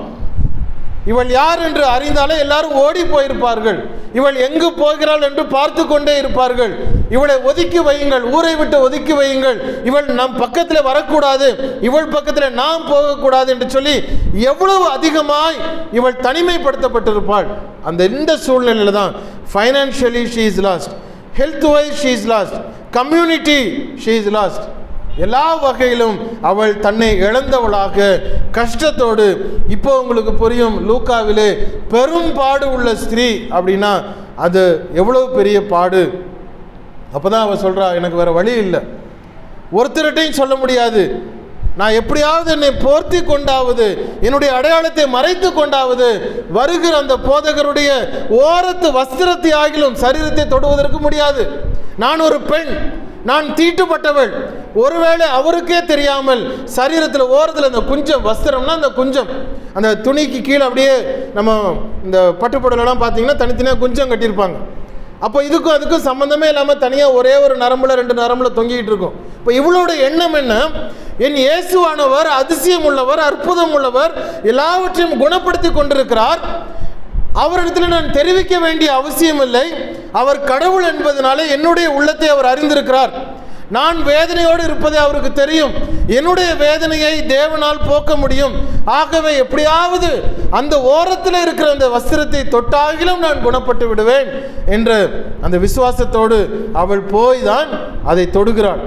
S1: இவள் யார் என்று அறிந்தாலே எல்லாரும் ஓடி போயிருப்பார்கள் இவள் எங்கு போகிறாள் என்று பார்த்து கொண்டே இருப்பார்கள் இவளை ஒதுக்கி வையுங்கள் ஊரை விட்டு ஒதுக்கி வையுங்கள் இவள் நம் பக்கத்தில் வரக்கூடாது இவள் பக்கத்தில் நாம் போகக்கூடாது என்று சொல்லி எவ்வளவு அதிகமாய் இவள் தனிமைப்படுத்தப்பட்டிருப்பாள் அந்த இந்த சூழ்நிலையில் தான் financially she is lost health wise she is lost community she is lost எல்லா வகையிலும் அவள் தன்னை இழந்தவளாக கஷ்டத்தோடு இப்போ உங்களுக்கு புரியும் லூக்காவிலே பெரும் பாடு உள்ள ஸ்திரீ அப்படின்னா அது எவ்வளவு பெரிய பாடு அப்பதான் அவள் சொல்றா எனக்கு வேற வழி இல்லை ஒருத்தர்கிட்டையும் சொல்ல முடியாது நான் எப்படியாவது என்னை போர்த்தி கொண்டாவது என்னுடைய அடையாளத்தை மறைத்து கொண்டாவது வருகிற அந்த போதகருடைய ஓரத்து வஸ்திரத்தை ஆகிலும் சரீரத்தை தொடுவதற்கு முடியாது நான் ஒரு பெண் நான் தீட்டுப்பட்டவள் ஒருவேளை அவருக்கே தெரியாமல் சரீரத்தில் ஓரத்தில் அந்த குஞ்சம் வஸ்திரம்னா அந்த குஞ்சம் அந்த துணிக்கு கீழே அப்படியே நம்ம இந்த பட்டுப்புடலாம் பார்த்தீங்கன்னா தனித்தனியாக குஞ்சம் கட்டியிருப்பாங்க அப்போ இதுக்கும் அதுக்கும் சம்மந்தமே இல்லாமல் தனியாக ஒரே ஒரு நரம்புல ரெண்டு நரம்புல தொங்கிட்டு இருக்கும் இப்போ இவளோட எண்ணம் என்ன என் இயேசுவானவர் அதிசயம் உள்ளவர் அற்புதம் உள்ளவர் எல்லாவற்றையும் குணப்படுத்தி கொண்டிருக்கிறார் அவரிடத்தில் நான் தெரிவிக்க வேண்டிய அவசியம் இல்லை அவர் கடவுள் என்பதனாலே என்னுடைய உள்ளத்தை அவர் அறிந்திருக்கிறார் நான் வேதனையோடு இருப்பதை அவருக்கு தெரியும் என்னுடைய வேதனையை தேவனால் போக்க முடியும் ஆகவே எப்படியாவது அந்த ஓரத்தில் இருக்கிற அந்த வஸ்திரத்தை தொட்டாகிலும் நான் குணப்பட்டு விடுவேன் என்ற அந்த விசுவாசத்தோடு அவள் போய் தான் அதை தொடுகிறாள்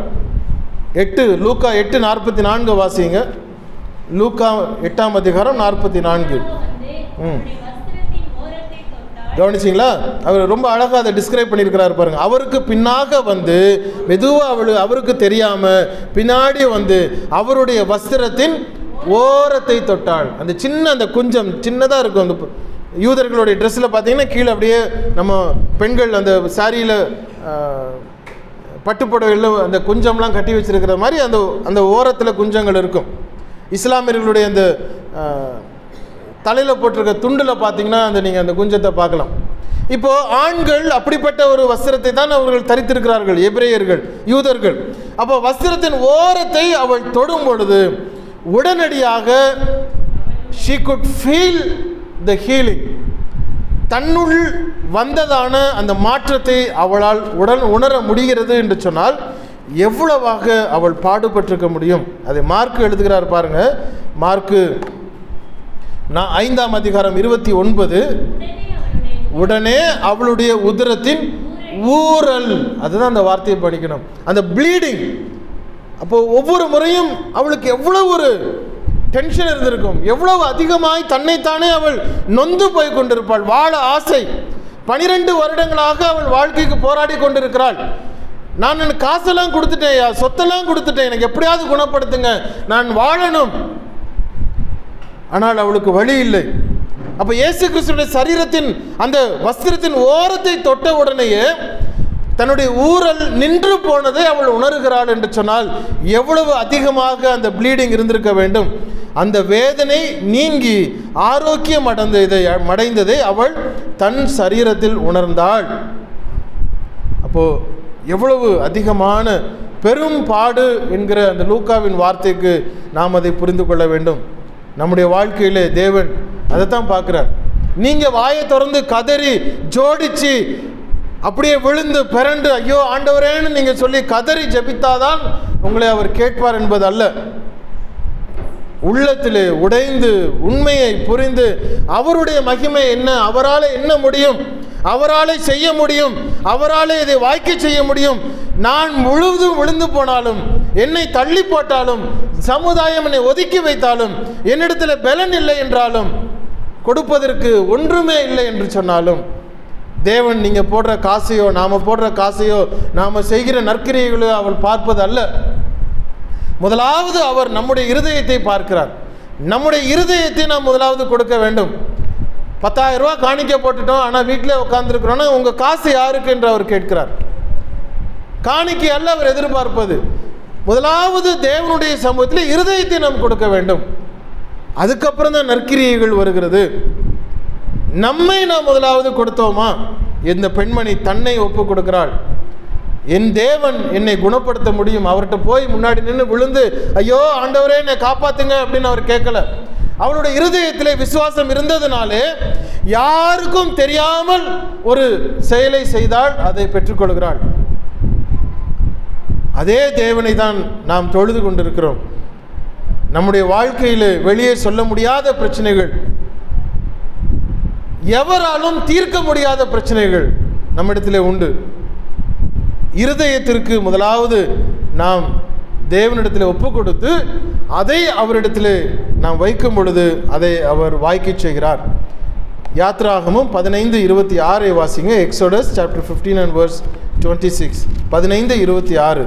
S1: எட்டு லூக்கா எட்டு நாற்பத்தி நான்கு வாசிங்க லூக்கா எட்டாம் அதிகாரம் நாற்பத்தி நான்கு
S2: வந்து
S1: ம்.
S2: அவருடைய வஸ்திரத்தின் ஓரத்தை தொட்டால்
S1: கவனிச்சிங்களா அவர் ரொம்ப அழகாக அதை டிஸ்கிரைப் பண்ணியிருக்கிறார் பாருங்க அவருக்கு பின்னாக வந்து மெதுவாக அவளு அவருக்கு தெரியாமல் பின்னாடி வந்து அவருடைய வஸ்திரத்தின் ஓரத்தை தொட்டாள் அந்த சின்ன அந்த குஞ்சம் சின்னதாக இருக்கும் அந்த பு- யூதர்களுடைய ட்ரெஸ்ஸில் பார்த்தீங்கன்னா கீழே அப்படியே நம்ம பெண்கள் அந்த சாரியில் பட்டுப்புடவையில் அந்த குஞ்சம்லாம் கட்டி வச்சிருக்கிற மாதிரி அந்த அந்த ஓரத்தில் குஞ்சங்கள் இருக்கும் இஸ்லாமியர்களுடைய அந்த தலையில் போட்டிருக்க துண்டில் பார்த்தீங்கன்னா அந்த நீங்கள் அந்த குஞ்சத்தை பார்க்கலாம் இப்போ ஆண்கள் அப்படிப்பட்ட ஒரு வஸ்திரத்தை தான் அவர்கள் தரித்திருக்கிறார்கள் எபிரேயர்கள் யூதர்கள் அப்போ வஸ்திரத்தின் ஓரத்தை அவள் தொடும் பொழுது உடனடியாக she could feel the healing தன்னுள் வந்ததான அந்த மாற்றத்தை அவளால் உடன் உணர முடிகிறது என்று சொன்னால் எவ்வளவாக அவள் பாடுபட்டிருக்க முடியும் அதை மார்க் எழுதுகிறார் பாருங்க மார்க்கு நான் ஐந்தாம் அதிகாரம் இருபத்தி ஒன்பது
S2: உடனே அவளுடைய
S1: உடனே அவளுடைய உதரத்தின் ஊறல் அதுதான் அந்த வார்த்தையை படிக்கணும் அந்த ப்ளீடிங் அப்போ ஒவ்வொரு முறையும் அவளுக்கு எவ்வளவு ஒரு டென்ஷன் இருந்திருக்கும் எவ்வளவு அதிகமாய் தன்னைத்தானே அவள் நொந்து போய் கொண்டிருப்பாள் வாழ ஆசை பனிரெண்டு வருடங்களாக அவள் வாழ்க்கைக்கு போராடி கொண்டிருக்கிறாள் நான் எனக்கு காசெல்லாம் கொடுத்துட்டேன் சொத்தெல்லாம் கொடுத்துட்டேன் எனக்கு எப்படியாவது குணப்படுத்துங்க நான் வாழணும் ஆனால் அவளுக்கு வழி இல்லை அப்ப இயேசு கிறிஸ்துடைய சரீரத்தின் அந்த வஸ்திரத்தின் ஓரத்தை தொட்ட உடனேயே தன்னுடைய ஊரல் நின்று போனதை அவள் உணர்கிறாள் என்று சொன்னால் எவ்வளவு அதிகமாக அந்த ப்ளீடிங் இருந்திருக்க வேண்டும் அந்த வேதனை நீங்கி ஆரோக்கியம் அடைந்ததை அடைந்ததை அவள் தன் சரீரத்தில் உணர்ந்தாள் அப்போ எவ்வளவு அதிகமான பெரும் பாடு என்கிற அந்த லூக்காவின் வார்த்தைக்கு நாம் அதை புரிந்து கொள்ள வேண்டும் நம்முடைய வாழ்க்கையிலே தேவன் அதைத்தான் பார்க்குறார் நீங்கள் வாயை திறந்து கதறி ஜோடிச்சு அப்படியே விழுந்து பிறண்டு ஐயோ ஆண்டவரேன்னு நீங்கள் சொல்லி கதறி ஜெபித்தாதான் உங்களை அவர் கேட்பார் என்பது அல்ல உள்ளத்திலே உடைந்து உண்மையை புரிந்து அவருடைய மகிமை என்ன அவரால் என்ன முடியும் அவராலே செய்ய முடியும் அவராலே இதை வாய்க்க செய்ய முடியும் நான் முழுவதும் விழுந்து போனாலும் என்னை தள்ளி போட்டாலும் சமுதாயம் என்னை ஒதுக்கி வைத்தாலும் என்னிடத்தில் பலன் இல்லை என்றாலும் கொடுப்பதற்கு ஒன்றுமே இல்லை என்று சொன்னாலும் தேவன் நீங்கள் போடுற காசையோ நாம் போடுற காசையோ நாம் செய்கிற நற்கிரியைகளோ அவள் பார்ப்பது அல்ல முதலாவது அவர் நம்முடைய இருதயத்தை பார்க்கிறார் நம்முடைய இருதயத்தை நாம் முதலாவது கொடுக்க வேண்டும் பத்தாயிரம் ரூபா காணிக்க போட்டுட்டோம் ஆனால் வீட்டிலே உட்காந்துருக்குறோன்னா உங்கள் காசு யாருக்கு என்று அவர் கேட்கிறார் காணிக்கை அல்ல அவர் எதிர்பார்ப்பது முதலாவது தேவனுடைய சமூகத்தில் இருதயத்தை நாம் கொடுக்க வேண்டும் அதுக்கப்புறம் தான் நற்கிரியைகள் வருகிறது நம்மை நாம் முதலாவது கொடுத்தோமா இந்த பெண்மணி தன்னை ஒப்பு கொடுக்கிறாள் என் தேவன் என்னை குணப்படுத்த முடியும் அவர்கிட்ட போய் முன்னாடி நின்று விழுந்து ஐயோ ஆண்டவரே என்னை காப்பாத்துங்க அப்படின்னு அவர் கேட்கல அவளுடைய இருதயத்திலே விசுவாசம் இருந்ததுனாலே யாருக்கும் தெரியாமல் ஒரு செயலை செய்தால் அதை பெற்றுக்கொள்கிறாள் அதே தேவனை தான் நாம் தொழுது கொண்டிருக்கிறோம் நம்முடைய வாழ்க்கையில் வெளியே சொல்ல முடியாத பிரச்சனைகள் எவராலும் தீர்க்க முடியாத பிரச்சனைகள் நம்மிடத்திலே உண்டு இருதயத்திற்கு முதலாவது நாம் தேவனிடத்தில் ஒப்பு கொடுத்து அதை அவரிடத்தில் நாம் வைக்கும் பொழுது அதை அவர் வாய்க்கச் செய்கிறார் யாத்ராகமும் பதினைந்து இருபத்தி ஆறை வாசிங்க Exodus chapter fifteen and verse twenty six பதினைந்து இருபத்தி ஆறு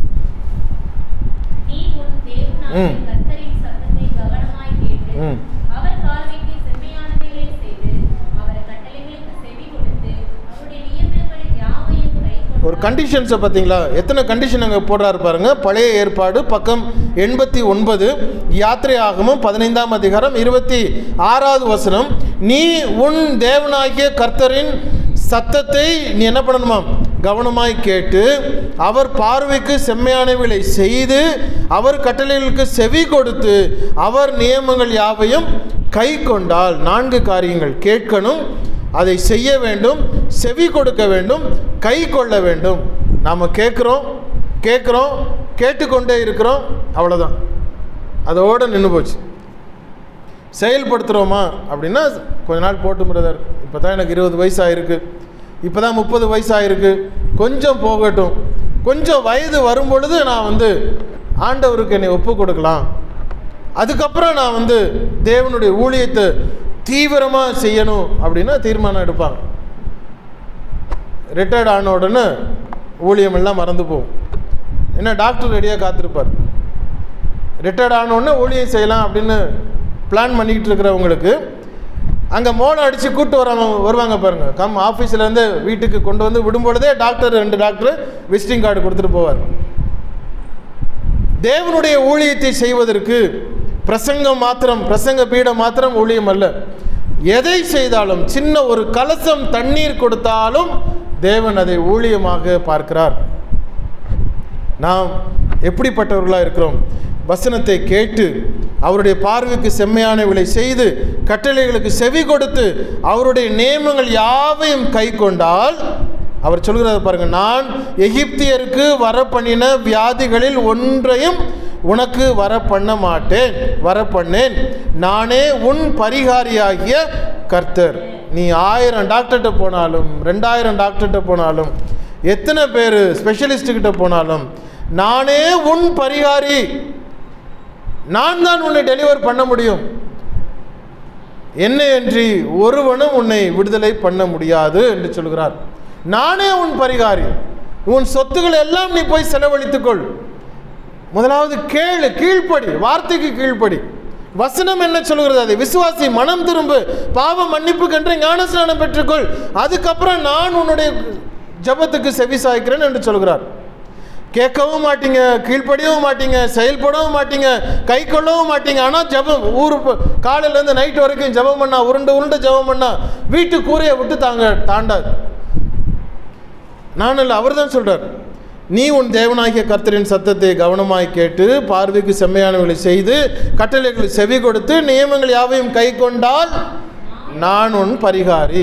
S2: நீ உன் தேவனாகிய
S1: ம்.
S2: கர்த்தரின் சத்தத்தை கவனமாய் கேட்டு
S1: ம்.
S2: அவர் பார்வைக்கு செம்மையானவைகளை செய்து அவர் கட்டளைகளுக்கு செவி கொடுத்து அவருடைய நியமங்கள் யாவையும் கைக்கொண்டு
S1: ஒரு கண்டிஷன்ஸை பார்த்தீங்களா எத்தனை கண்டிஷன் அங்கே போடுறாரு பாருங்க பழைய ஏற்பாடு பக்கம் எண்பத்தி ஒன்பது யாத்திரை ஆகமும் பதினைந்தாம் அதிகாரம் இருபத்தி ஆறாவது வசனம் நீ உன் தேவனாகிய கர்த்தரின் சத்தத்தை நீ என்ன பண்ணணுமாம் கவனமாய் கேட்டு அவர் பார்வைக்கு செம்மையானவைகளை செய்து அவர் கட்டளைகளுக்கு செவி கொடுத்து அவர் நியமங்கள் யாவையும் கை கொண்டால் நான்கு காரியங்கள் கேட்கணும் அதை செய்ய வேண்டும் செவி கொடுக்க வேண்டும் கை கொள்ள வேண்டும் நாம் கேட்குறோம் கேட்குறோம் கேட்டுக்கொண்டே இருக்கிறோம் அவ்வளோதான் அதோடு நின்று போச்சு செயல்படுத்துகிறோமா அப்படின்னா கொஞ்ச நாள் போட்டு பிரதர் இப்போ தான் எனக்கு இருபது வயசு ஆயிருக்கு இப்போ தான் முப்பது வயசு ஆயிருக்கு கொஞ்சம் போகட்டும் கொஞ்சம் வயது வரும் பொழுது நான் வந்து ஆண்டவருக்கு என்னை ஒப்பு கொடுக்கலாம் அதுக்கப்புறம் நான் வந்து தேவனுடைய ஊழியத்தை தீவிரமாக செய்யணும் அப்படின்னா தீர்மானம் எடுப்பாங்க ரிட்டையர்ட் ஆன உடனே ஊழியம் எல்லாம் மறந்து போகும் என்ன டாக்டர் ரெடியாக காத்திருப்பார் ரிட்டையர்ட் ஆன உடனே ஊழியம் செய்யலாம் அப்படின்னு பிளான் பண்ணிக்கிட்டு இருக்கிறவங்களுக்கு அங்கே மோளம் அடித்து கூட்டு வராங்க வருவாங்க பாருங்கள் கம் ஆஃபீஸ்லேருந்து வீட்டுக்கு கொண்டு வந்து விடும்பொழுதே டாக்டர் ரெண்டு டாக்டர் விசிட்டிங் கார்டு கொடுத்துட்டு போவார் தேவனுடைய ஊழியத்தை செய்வதற்கு பிரசங்கம் மாத்திரம் பிரசங்க பீடம் மாத்திரம் ஊழியம் அல்ல எதை செய்தாலும் சின்ன ஒரு கலசம் தண்ணீர் கொடுத்தாலும் தேவன் அதை ஊழியமாக பார்க்கிறார் நாம் எப்படிப்பட்டவர்களாக இருக்கிறோம் வசனத்தை கேட்டு அவருடைய பார்வைக்கு செம்மையானவளை செய்து கட்டளைகளுக்கு செவி கொடுத்து அவருடைய நியமங்கள் யாவையும் கை கொண்டால் அவர் சொல்கிறார் பாருங்க நான் எகிப்தியருக்கு வர பண்ணின வியாதிகளில் ஒன்றையும் உனக்கு வர பண்ண மாட்டேன் வர பண்ணேன் நானே உன் பரிகாரியாகிய கர்த்தர் நீ ஆயிரம் டாக்டர்கிட்ட போனாலும் ரெண்டாயிரம் டாக்டர்கிட்ட போனாலும் எத்தனை பேர் ஸ்பெஷலிஸ்ட்டுக்கிட்ட போனாலும் நானே உன் பரிகாரி நான் தான் உன்னை டெலிவர் பண்ண முடியும் என்னை அன்றி ஒருவனும் உன்னை விடுதலை பண்ண முடியாது என்று சொல்கிறார் நானே உன் பரிகாரி உன் சொத்துக்களை எல்லாம் நீ போய் செலவழித்துக்கொள் முதலாவது கேளு கீழ்ப்படி வார்த்தைக்கு கீழ்ப்படி வசனம் என்ன சொல்கிறது அதை விசுவாசி மனம் திரும்பு பாவ மன்னிப்புக்கென்று ஞானஸ்நானம் பெற்றுக்கொள் அதுக்கப்புறம் நான் உன்னுடைய ஜெபத்துக்கு செவி சாய்க்கிறேன் என்று சொல்கிறார் கேட்கவும் மாட்டீங்க கீழ்ப்படியவும் மாட்டீங்க செயல்படவும் மாட்டீங்க கை கொள்ளவும் மாட்டீங்க ஆனால் ஜெபம் ஊர் ப- காலையிலேருந்து நைட் வரைக்கும் ஜெபம் பண்ணா உருண்டு உருண்டு ஜெபம் பண்ணா வீட்டு கூரையை விட்டு தாங்க தாண்டாது நான் இல்லை அவர் தான் சொல்கிறார் நீ உன் தேவனாகிய கர்த்தரின் சத்தத்தை கவனமாய் கேட்டு பார்வைக்கு செம்மையானவர்களை செய்து கட்டளைகளை செவி கொடுத்து நியமங்கள் யாவையும் கை கொண்டால் நான் உன் பரிகாரி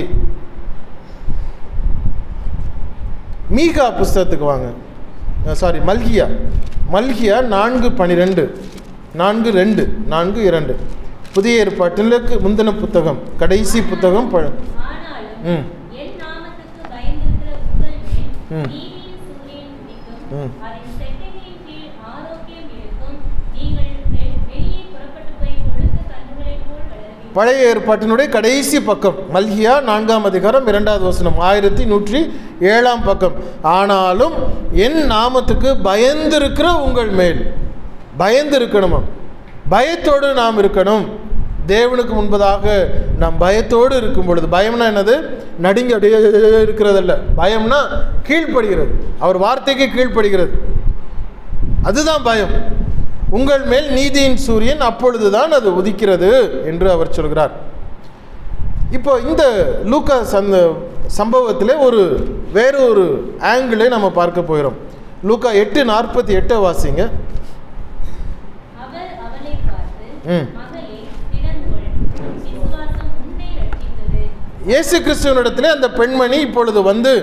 S1: மீகா புஸ்தகத்துக்கு வாங்க சாரி மல்கியா மல்கியா நான்கு பனிரெண்டு நான்கு ரெண்டு நான்கு இரண்டு புதிய ஏற்பாட்டிலுக்கு முந்தின புத்தகம் கடைசி புத்தகம் ப
S2: ஆனாலும்
S1: ம்
S2: என் நாமத்துக்கு பயந்திருக்கிற உங்கள் மேல்
S1: ம்.
S2: நீதியின் சூரியன் உதிக்கும்.
S1: ம்.
S2: அதன் செட்டைகளின் கீழ் ஆரோக்கியம் இருக்கும். நீங்கள் வெ- வெளியே புறப்பட்டுப் போய் கொழுத்த கன்றுகளைப் போல் வளருவீர்கள்.
S1: பழைய ஏற்பாட்டினுடைய கடைசி பக்கம் மல்கியா நான்காம் அதிகாரம் இரண்டாவது வசனம் ஆயிரத்தி நூற்றி ஏழாம் பக்கம் ஆனாலும் என் நாமத்துக்கு பயந்திருக்கிற உங்கள் மேல் பயந்து இருக்கணுமா பயத்தோடு நாம் இருக்கணும் தேவனுக்கு முன்பதாக நாம் பயத்தோடு இருக்கும் பொழுது பயம்னா என்னது நடுங்கி அப்படியே இருக்கிறதல்ல பயம்னா கீழ்ப்படுகிறது அவர் வார்த்தைக்கு கீழ்ப்படுகிறது அதுதான் பயம் உங்கள் மேல் நீதியின் சூரியன் அப்பொழுதுதான் அது உதிக்கிறது என்று அவர் சொல்கிறார் இப்போ இந்த லூக்கா சந்த சம்பவத்தில் ஒரு வேறு ஒரு ஆங்கிளை நம்ம பார்க்க போகிறோம் லூக்கா எட்டு நாற்பத்தி எட்டை வாசிங்க
S2: அவர் அவளைப் பார்த்து,
S1: ம்.
S2: மகளே, திடன்கொள். விசுவாசம் உன்னை ரட்சித்தது.
S1: இயேசு கிறிஸ்துவனிடத்திலே அந்த பெண்மணி இப்பொழுது வந்து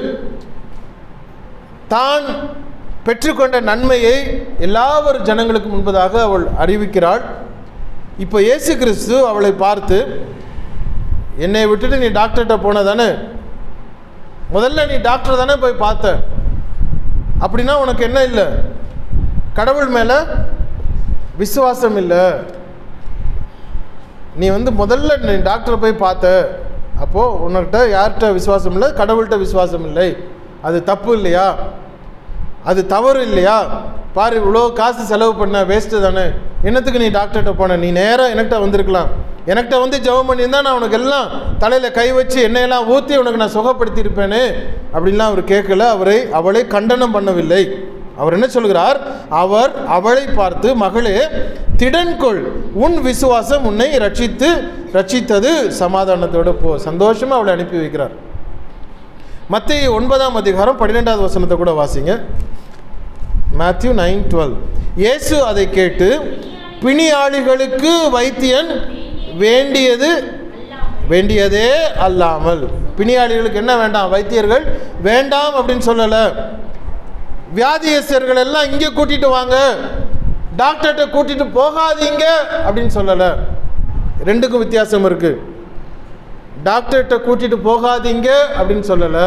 S1: தான் பெற்றுக்கொண்ட நன்மையை எல்லாவர் ஜனங்களுக்கு முன்பதாக அவள் அறிவிக்கிறாள் இப்போ இயேசு கிறிஸ்து அவளை பார்த்து என்னை விட்டுட்டு நீ டாக்டர்கிட்ட போன தானே முதல்ல நீ டாக்டர் தானே போய் பார்த்த அப்படின்னா உனக்கு என்ன இல்லை கடவுள் மேலே விசுவாசம் இல்லை நீ வந்து முதல்ல நீ டாக்டரை போய் பார்த்த அப்போது உன்கிட்ட யார்கிட்ட விசுவாசம் இல்லை கடவுள்கிட்ட விசுவாசம் இல்லை அது தப்பு இல்லையா அது தவறு இல்லையா பாரு இவ்வளோ காசு செலவு பண்ண வேஸ்ட்டு தானே என்னத்துக்கு நீ டாக்டர்கிட்ட போன நீ நேராக எனக்கிட்ட வந்திருக்கலாம் எனக்கிட்ட வந்து ஜெபம் பண்ணியிருந்தா நான் உனக்கு எல்லாம் தலையில் கை வச்சு எண்ணெயெல்லாம் ஊற்றி உனக்கு நான் சுகப்படுத்தியிருப்பேனே அப்படின்லாம் அவர் கேட்கல அவரை அவளை கண்டனம் பண்ணவில்லை அவர் என்ன சொல்கிறார் அவர் அவளை பார்த்து மகளே திடன்கொள் உன் விசுவாசம் உன்னை ரட்சித்து ரட்சித்தது சமாதானத்தோடு போ சந்தோஷமாக அவளை அனுப்பி வைக்கிறார் மத்திய ஒன்பதாம் அதிகாரம் பன்னிரெண்டாவது வசனத்தை கூட வாசிங்க மேத்யூ நைன் டுவெல் இயேசு அதை கேட்டு பிணியாளிகளுக்கு வைத்தியன் வேண்டியது வேண்டியதே அல்லாமல் பிணியாளிகளுக்கு என்ன வேண்டாம் வைத்தியர்கள் வேண்டாம் அப்படின்னு சொல்லலை வியாதியஸ்தர்கள் எல்லாம் இங்கே கூட்டிட்டு வாங்க டாக்டர்கிட்ட கூட்டிட்டு போகாதீங்க அப்படின்னு சொல்லலை ரெண்டுக்கும் வித்தியாசம் இருக்கு டாக்டர்கிட்ட கூட்டிட்டு போகாதீங்க அப்படின்னு சொல்லலை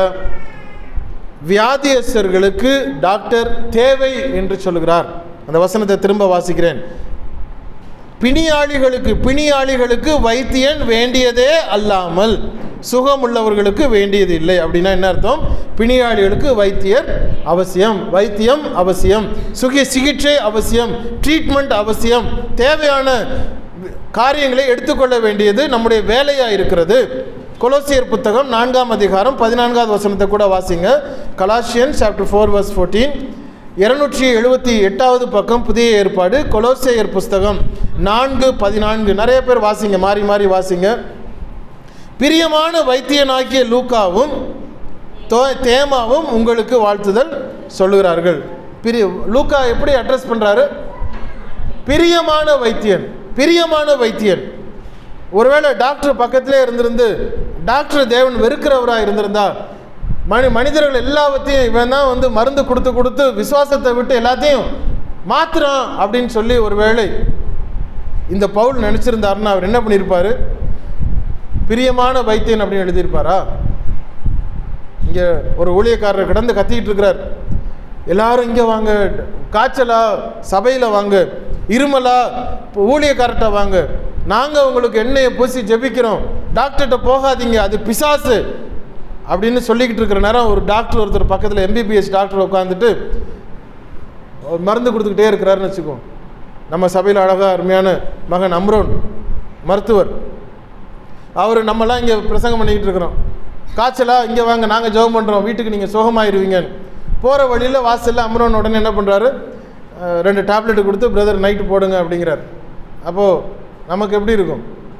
S1: வியாதியஸ்தர்களுக்கு டாக்டர் தேவை என்று சொல்லுகிறார் அந்த வசனத்தை திரும்ப வாசிக்கிறேன் பிணியாளிகளுக்கு பிணியாளிகளுக்கு வைத்தியன் வேண்டியதே அல்லாமல் சுகமுள்ளவர்களுக்கு வேண்டியது இல்லை அப்படின்னா என்ன அர்த்தம் பிணியாளிகளுக்கு வைத்தியர் அவசியம் வைத்தியம் அவசியம் சுக சிகிச்சை அவசியம் ட்ரீட்மெண்ட் அவசியம் தேவையான காரியங்களை எடுத்துக்கொள்ள வேண்டியது நம்முடைய வேலையாக இருக்கிறது கொலோசியர் புத்தகம் நான்காம் அதிகாரம் பதினான்காவது வசனத்தை கூட வாசிங்க Colossians chapter four verse fourteen இருநூற்றி எழுபத்தி எட்டாவது பக்கம் புதிய ஏற்பாடு கொலோசியர் புஸ்தகம் நான்கு பதினான்கு நிறைய பேர் வாசிங்க மாறி மாறி வாசிங்க பிரியமான வைத்தியனாகிய லூக்காவும் தோ- தேமாவும் உங்களுக்கு வாழ்த்துதல் சொல்லுகிறார்கள் பிரிய லூக்கா எப்படி அட்ரஸ் பண்ணுறாரு பிரியமான வைத்தியன் பிரியமான வைத்தியன் ஒருவேளை டாக்டர் பக்கத்திலே இருந்திருந்து டாக்டர் தேவன் வெறுக்கிறவராக இருந்திருந்தா மனி மனிதர்கள் எல்லாவற்றையும் இவன் தான் வந்து மருந்து கொடுத்து கொடுத்து விசுவாசத்தை விட்டு எல்லாத்தையும் மாத்துறான் அப்படின்னு சொல்லி ஒரு வேளை இந்த பவுல் நினச்சிருந்தாருன்னா அவர் என்ன பண்ணியிருப்பாரு பிரியமான வைத்தியன் அப்படின்னு எழுதியிருப்பாரா இங்கே ஒரு ஊழியக்காரர் கிடந்து கத்திக்கிட்டு இருக்கிறார் எல்லாரும் இங்கே வாங்க காய்ச்சலா சபையில் வாங்க இருமலா இப்போ ஊழியக்காரர்கிட்ட வாங்க நாங்கள் உங்களுக்கு எண்ணெயை பூசி ஜெபிக்கிறோம் டாக்டர்கிட்ட போகாதீங்க அது பிசாசு அப்படின்னு சொல்லிக்கிட்டு இருக்கிற நேரம் ஒரு டாக்டர் ஒருத்தர் பக்கத்தில் எம்பிபிஎஸ் டாக்டர் உட்காந்துட்டு ஒரு மருந்து கொடுத்துக்கிட்டே இருக்கிறாருன்னு வச்சுக்கோ நம்ம சபையில் அழகாக அருமையான மகன் அம்ரோன் மருத்துவர் அவர் நம்மலாம் இங்கே பிரசங்கம் பண்ணிக்கிட்டு இருக்கிறோம் காய்ச்சலா இங்கே வாங்க நாங்கள் ஜெபம் பண்ணுறோம் வீட்டுக்கு நீங்கள் சுகமாயிருவீங்கன்னு போகிற வழியில் வாசலில் அம்ரோன் உடனே என்ன பண்ணுறாரு ரெண்டு டேப்லெட் கொடுத்து பிரதர் நைட்டு போடுங்க அப்படிங்கிறார் அப்போது நமக்கு எப்படி இருக்கும்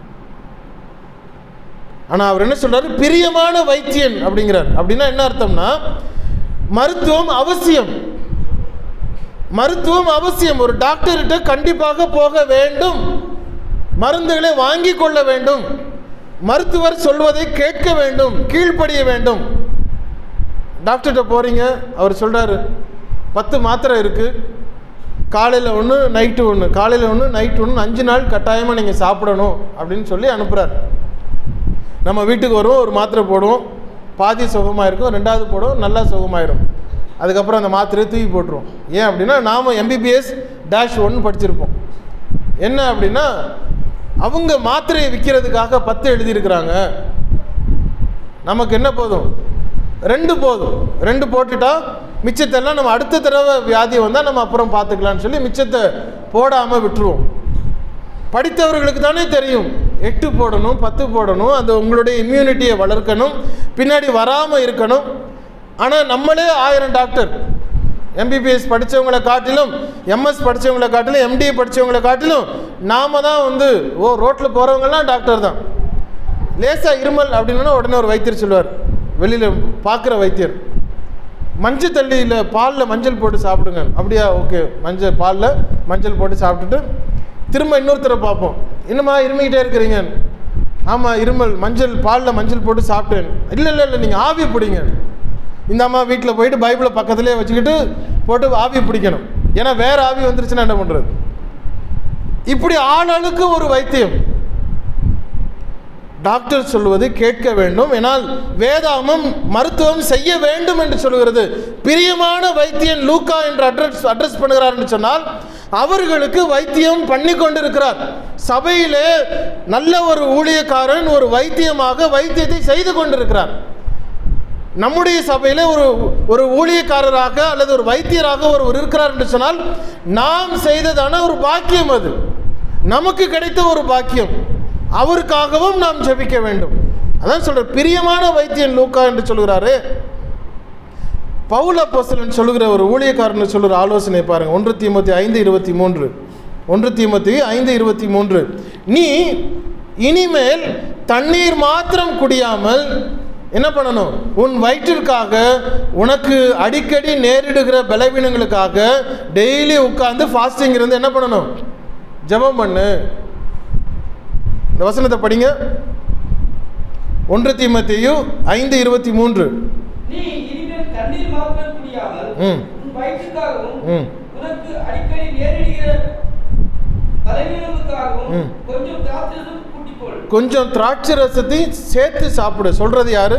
S1: ஆனால் அவர் என்ன சொல்றாரு பிரியமான வைத்தியன் அப்படிங்கிறார் அப்படின்னா என்ன அர்த்தம்னா மருத்துவம் அவசியம் மருத்துவம் அவசியம் ஒரு டாக்டர்கிட்ட கண்டிப்பாக போக வேண்டும் மருந்துகளை வாங்கி கொள்ள வேண்டும் மருத்துவர் சொல்வதை கேட்க வேண்டும் கீழ்ப்படிய வேண்டும் டாக்டர்கிட்ட போகிறீங்க அவர் சொல்கிறாரு பத்து மாத்திரை இருக்குது காலையில் ஒன்று நைட்டு ஒன்று காலையில் ஒன்று நைட்டு ஒன்று அஞ்சு நாள் கட்டாயமாக நீங்கள் சாப்பிடணும் அப்படின்னு சொல்லி அனுப்புகிறார் நம்ம வீட்டுக்கு வருவோம் ஒரு மாத்திரை போடுவோம் பாதி சுகமாக இருக்கும் ரெண்டாவது போடுவோம் நல்லா சுகமாயிரும் அதுக்கப்புறம் அந்த மாத்திரையை தூக்கி போட்டுருவோம் ஏன் அப்படின்னா நாம் எம்பிபிஎஸ் டேஷ் ஒன்று படிச்சிருப்போம் என்ன அப்படின்னா அவங்க மாத்திரையை விற்கிறதுக்காக பத்து எழுதியிருக்கிறாங்க நமக்கு என்ன போதும் ரெண்டு போதும் ரெண்டு போட்டுட்டா மிச்சத்தெல்லாம் நம்ம அடுத்த தடவை வியாதி வந்தால் நம்ம அப்புறம் பார்த்துக்கலாம்னு சொல்லி மிச்சத்தை போடாமல் விட்டுருவோம் படித்தவர்களுக்கு தானே தெரியும் எட்டு போடணும் பத்து போடணும் அந்த உங்களுடைய இம்யூனிட்டியை வளர்க்கணும் பின்னாடி வராமல் இருக்கணும் ஆனால் நம்மளே ஆயிரம் டாக்டர் எம்பிபிஎஸ் படித்தவங்களை காட்டிலும் எம்எஸ் படித்தவங்களை காட்டிலும் எம்டி படித்தவங்களை காட்டிலும் நாம தான் வந்து ஓ ரோட்டில் போகிறவங்கலாம் டாக்டர் தான் லேசாக இருமல் அப்படின்னா உடனே ஒரு வைத்தியர் சொல்லுவார் வெளியில் பார்க்குற வைத்தியர் மஞ்சள் தள்ளியில் பாலில் மஞ்சள் போட்டு சாப்பிடுங்க அப்படியா ஓகே மஞ்சள் பாலில் மஞ்சள் போட்டு சாப்பிட்டுட்டு திரும்ப இன்னொருத்தரை பார்ப்போம் என்னம்மா இருமிக்கிட்டே இருக்கிறீங்க ஆமாம் இருமல் மஞ்சள் பாலில் மஞ்சள் போட்டு சாப்பிட்டேன் இல்லை இல்லை இல்லை நீங்கள் ஆவி பிடிங்க இந்த அம்மா வீட்டில் போயிட்டு பைபிளை பக்கத்துலேயே வச்சுக்கிட்டு போட்டு ஆவி பிடிக்கணும் ஏன்னா வேறு ஆவி வந்துருச்சுன்னா என்ன பண்ணுறது இப்படி ஆளாளுக்கு ஒரு வைத்தியம் டாக்டர் சொல்வது கேட்க வேண்டும் ஏனால் வேதாமம் மருத்துவம் செய்ய வேண்டும் என்று சொல்கிறது பிரியமான வைத்தியன் லூக்கா என்று அட்ரஸ் அட்ரஸ் பண்ணுகிறார் என்று சொன்னால் அவர்களுக்கு வைத்தியம் பண்ணி கொண்டிருக்கிறார் சபையிலே நல்ல ஒரு ஊழியக்காரன் ஒரு வைத்தியமாக வைத்தியத்தை செய்து கொண்டிருக்கிறார் நம்முடைய சபையில் ஒரு ஒரு ஊழியக்காரராக அல்லது ஒரு வைத்தியராக ஒருவர் இருக்கிறார் என்று சொன்னால் நாம் செய்ததான ஒரு பாக்கியம் அது நமக்கு கிடைத்த ஒரு பாக்கியம் அவருக்காகவும் நாம் ஜெபிக்க வேண்டும் அதான் சொல்ற பிரியமான வைத்தியன் லூக்கா என்று சொல்கிறாரு பவுல் அப்போஸ்தலன் சொல்லுகிற ஒரு ஊழியக்காரன் சொல்லுகிற ஆலோசனை பாருங்க ஒன்று தீமத்தி ஐந்து இருபத்தி மூன்று ஒன்று தீமத்தி ஐந்து இருபத்தி மூன்று நீ இனிமேல் தண்ணீர் மாத்திரம் குடியாமல் என்ன பண்ணணும் உன் வயிற்றிற்காக உனக்கு அடிக்கடி நேரிடுகிற பலவீனங்களுக்காக டெய்லி உட்கார்ந்து ஃபாஸ்டிங் இருந்து என்ன பண்ணணும் ஜெபம் பண்ணு இந்த வசனத்தை படிங்க ஒன்று தீமத்தையும் ஐந்து இருபத்தி மூன்று
S4: நீ இனிமேல் தண்ணீர் மாத்திரம் குடியாமல்
S1: ம்.
S4: உன் வயிற்றுக்காகவும்
S1: ம்.
S4: உனக்கு அடிக்கடி நேரிடுகிற பலவீனங்களுக்காகவும்
S1: ம்.
S4: கொஞ்சம் திராட்சரசம் கூட்டிக்கொள்
S1: கொஞ்சம் திராட்சை ரசத்தையும் சேர்த்து சாப்பிடு சொல்றது யாரு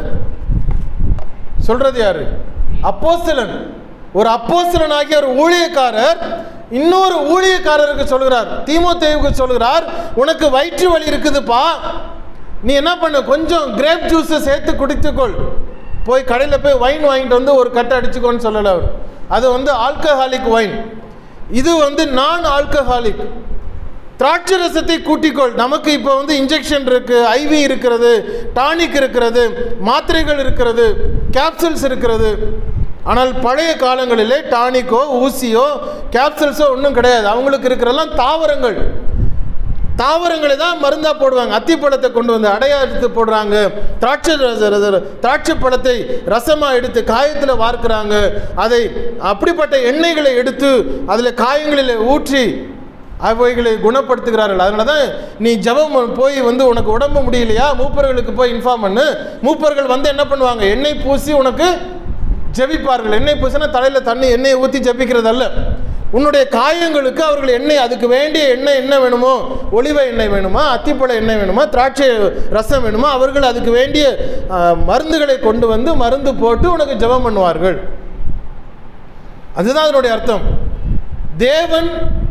S1: சொல்றது யாரு அப்போஸ்தலன் ஒரு அப்போஸ்தலன் ஆகிய ஒரு ஊழியக்காரர் இன்னொரு ஊழியக்காரருக்கு சொல்கிறார் தீமோத்தேவுக்கு சொல்கிறார் உனக்கு வயிற்று வலி இருக்குதுப்பா நீ என்ன பண்ணு கொஞ்சம் கிரேப் ஜூஸை சேர்த்து குடித்துக்கொள் போய் கடையில் போய் ஒயின் வாங்கிட்டு வந்து ஒரு கட்டை அடிச்சுக்கோன்னு சொல்லலை அவர் அது வந்து ஆல்கஹாலிக் ஒயின் இது வந்து நான் ஆல்கஹாலிக் திராட்சை ரசத்தை கூட்டிக்கொள் நமக்கு இப்போ வந்து இன்ஜெக்ஷன் இருக்கு ஐவி இருக்கிறது டானிக் இருக்கிறது மாத்திரைகள் இருக்கிறது கேப்சூல்ஸ் இருக்கிறது ஆனால் பழைய காலங்களிலே டானிக்கோ ஊசியோ கேப்சூல்ஸோ ஒன்றும் கிடையாது அவங்களுக்கு இருக்கிறதெல்லாம் தாவரங்கள் தாவரங்களை தான் மருந்தா போடுவாங்க அத்திப்பழத்தை கொண்டு வந்து அடையா எடுத்து போடுறாங்க திராட்சை ரச- ரச- திராட்சை பழத்தை ரசமா எடுத்து காயத்தில் வார்க்கிறாங்க அதை அப்படிப்பட்ட எண்ணெய்களை எடுத்து அதில் காயங்களில் ஊற்றி அவைகளை குணப்படுத்துகிறார்கள் அதனால தான் நீ ஜெபம் போய் வந்து உனக்கு உடம்பு முடியலையா மூப்பர்களுக்கு போய் இன்ஃபார்ம் பண்ணு மூப்பர்கள் வந்து என்ன பண்ணுவாங்க எண்ணெய் பூசி உனக்கு ஜெபிப்பார்கள் எண்ணெய் பூசினா தலையில் தண்ணி எண்ணெயை ஊற்றி ஜெபிக்கிறது அல்ல உன்னுடைய காயங்களுக்கு அவர்கள் எண்ணெய் அதுக்கு வேண்டிய எண்ணெய் என்ன வேணுமோ ஒளிவ எண்ணெய் வேணுமா அத்திப்பழ எண்ணெய் வேணுமா திராட்சை ரசம் வேணுமா அவர்கள் அதுக்கு வேண்டிய ஆ, மருந்துகளை கொண்டு வந்து மருந்து போட்டு உனக்கு ஜெபம் பண்ணுவார்கள் அதுதான் அதனுடைய அர்த்தம் தேவன்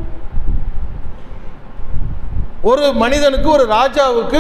S1: ஒரு மனிதனுக்கு ஒரு ராஜாவுக்கு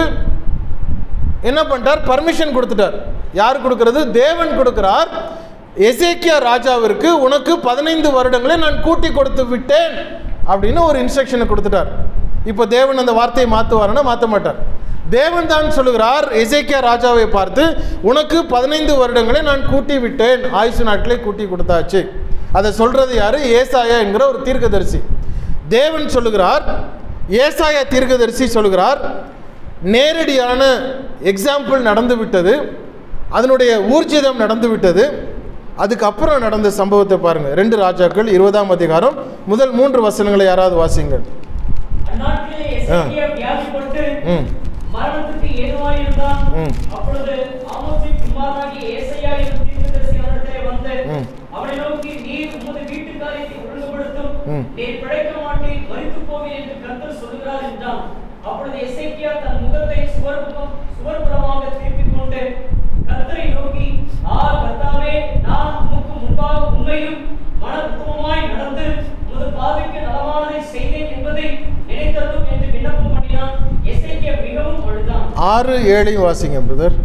S1: என்ன பண்ணிட்டார் பர்மிஷன் கொடுத்துட்டார் யார் கொடுக்கிறது தேவன் கொடுக்கிறார் எசேக்கியா ராஜாவிற்கு உனக்கு பதினைந்து வருடங்களை நான் கூட்டி கொடுத்து விட்டேன் அப்படின்னு ஒரு இன்ஸ்ட்ரக்ஷனை கொடுத்துட்டார் இப்போ தேவன் அந்த வார்த்தையை மாற்றுவாருன்னா மாற்ற மாட்டார் தேவன் தான் சொல்லுகிறார் எசேக்கியா ராஜாவை பார்த்து உனக்கு பதினைந்து வருடங்களை நான் கூட்டி விட்டேன் ஆயுசு நாட்களை கூட்டி கொடுத்தாச்சு அதை சொல்றது யாரு ஏசாயா என்கிற ஒரு தீர்க்கதரிசி தேவன் சொல்லுகிறார் ஏசாயா தீர்க்கதரிசி சொல்லுகிறார் நேரடியான எக்ஸாம்பிள் நடந்து விட்டது அதனுடைய ஊர்ஜிதம் நடந்து விட்டது அதுக்கப்புறம் நடந்த சம்பவத்தை பாருங்க ரெண்டு ராஜாக்கள் இருபதாம் அதிகாரம் முதல் மூன்று வசனங்களை யாராவது வாசிங்கள்
S3: அந்நாட்களிலே எசேக்கியா வியாதிப்பட்டு
S1: ம்
S3: மரணத்துக்கு ஏதுவாயிருந்தான்
S1: ம்.
S3: அப்பொழுது ஆமோசின் குமாரனாகிய ஏசாயா என்னும் தீர்க்கதரிசி அவனிடத்திலே வந்து
S1: ம்.
S3: அவனை நோக்கி நீர் உமது வீட்டு காரியத்தை ஒழுங்குபடுத்தும்
S1: ம்.
S3: நீர் பிழைக்க மாட்டீர் மரித்து போவீர் என்று கர்த்தர் சொல்லுகிறார் என்றான் அப்பொழுது எசேக்கியா தன் முகத்தை சுவர்புறம் சுவர்புறமாக திருப்பிக் கொண்டு கர்த்தரை நோக்கி ஆ கர்த்தாவே நான் உமக்கு முன்பாக உண்மையும் மன உத்தமமாய் நடந்து உமது பாதைக்கு நலமானதை செய்தேன் என்பதை நினைத்தருளும் என்று விண்ணப்பம் பண்ணினான் எசேக்கியா மிகவும் அழுதான்
S1: ஆறு ஏழையும் வாசிங்க பிரதர்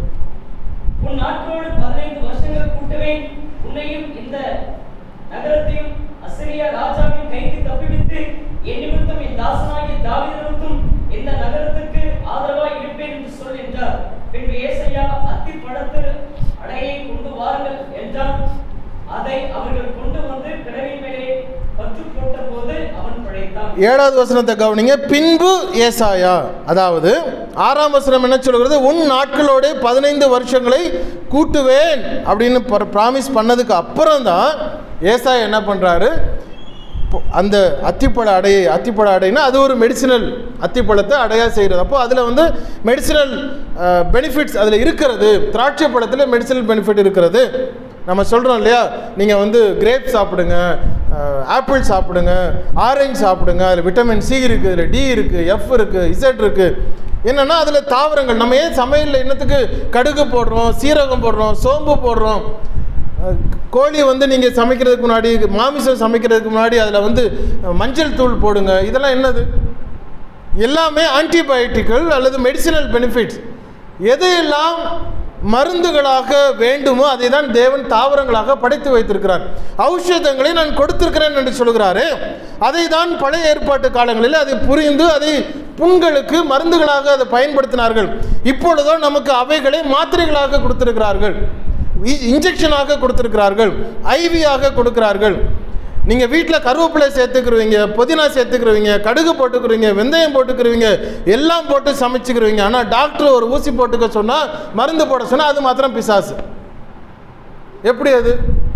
S3: உன் நாட்களோடு பதினைந்து வருஷங்கள் கூட்டுவேன் உன்னையும் இந்த நகரத்தையும் அசிரியா ராஜாவின் கைக்கு தப்பிவித்து என் நிமித்தம் என் தாசனாகிய தாவீது நிமித்தம் இந்த நகரத்துக்கு ஆதரவாய் இருப்பேன் என்று சொல் என்றார் பின்பு ஏசையா அத்தி பழத்து அடையை கொண்டு வாருங்கள் என்றான் அதை அவர்கள் கொண்டு வந்து கிடவின் மேலே பற்று போட்ட போது அவன் படைத்தான்
S1: ஏழாவது வசனத்தை கவனிங்க பின்பு ஏசாயா அதாவது ஆறாம் வசனம் என்ன சொல்கிறது உன் நாட்களோட பதினைந்து வருஷங்களை கூட்டுவேன் அப்படின்னு ப்ராமிஸ் பண்ணதுக்கு அப்புறம் தான் ஏசாயா என்ன பண்ணுறாரு அந்த அத்திப்பழ அடையை அத்திப்பழ அடைனா அது ஒரு மெடிசினல் அத்திப்பழத்தை அடையாக செய்கிறது அப்போ அதில் வந்து மெடிசினல் பெனிஃபிட்ஸ் அதில் இருக்கிறது திராட்சை பழத்தில் மெடிசினல் பெனிஃபிட் இருக்கிறது நம்ம சொல்கிறோம் இல்லையா நீங்கள் வந்து கிரேப் சாப்பிடுங்க ஆப்பிள் சாப்பிடுங்க ஆரஞ்சு சாப்பிடுங்க அதில் விட்டமின் சி இருக்குது அதில் டி இருக்குது எஃப் இருக்குது இசட் இருக்குது என்னென்னா அதில் தாவரங்கள் நம்ம ஏன் சமையலில் என்னத்துக்கு கடுகு போடுறோம் சீரகம் போடுறோம் சோம்பு போடுறோம் அஹ் கோழி வந்து நீங்கள் சமைக்கிறதுக்கு முன்னாடி மாமிசம் சமைக்கிறதுக்கு முன்னாடி அதில் வந்து அஹ், மஞ்சள் தூள் போடுங்க இதெல்லாம் என்னது எல்லாமே ஆன்டிபயோட்டிக்கள் அல்லது மெடிசினல் பெனிஃபிட்ஸ் எதையெல்லாம் மருந்துகளாக வேண்டுமோ அதை தான் தேவன் தாவரங்களாக படைத்து வைத்திருக்கிறார் ஔஷதங்களை நான் கொடுத்திருக்கிறேன் என்று சொல்கிறாரு அதை தான் பழைய ஏற்பாட்டு காலங்களில் அதை புரிந்து அதை புண்களுக்கு மருந்துகளாக அதை பயன்படுத்தினார்கள் இப்பொழுதோ நமக்கு அவைகளை மாத்திரைகளாக கொடுத்திருக்கிறார்கள் இ- இன்ஜெக்ஷனாக கொடுத்திருக்கிறார்கள் ஐவியாக கொடுக்கிறார்கள் நீங்கள் வீட்டில் கருவேப்பிலை சேர்த்துக்கிருவீங்க புதினா சேர்த்துக்கிருவீங்க கடுகு போட்டுக்கிறீங்க வெந்தயம் போட்டுக்கிறீங்க எல்லாம் போட்டு சமைச்சுக்கிருவீங்க ஆனால் டாக்டர் ஒரு ஊசி போட்டுக்க சொன்னால் மருந்து போட சொன்னால் அது மாத்திரம் பிசாசு எப்படி அது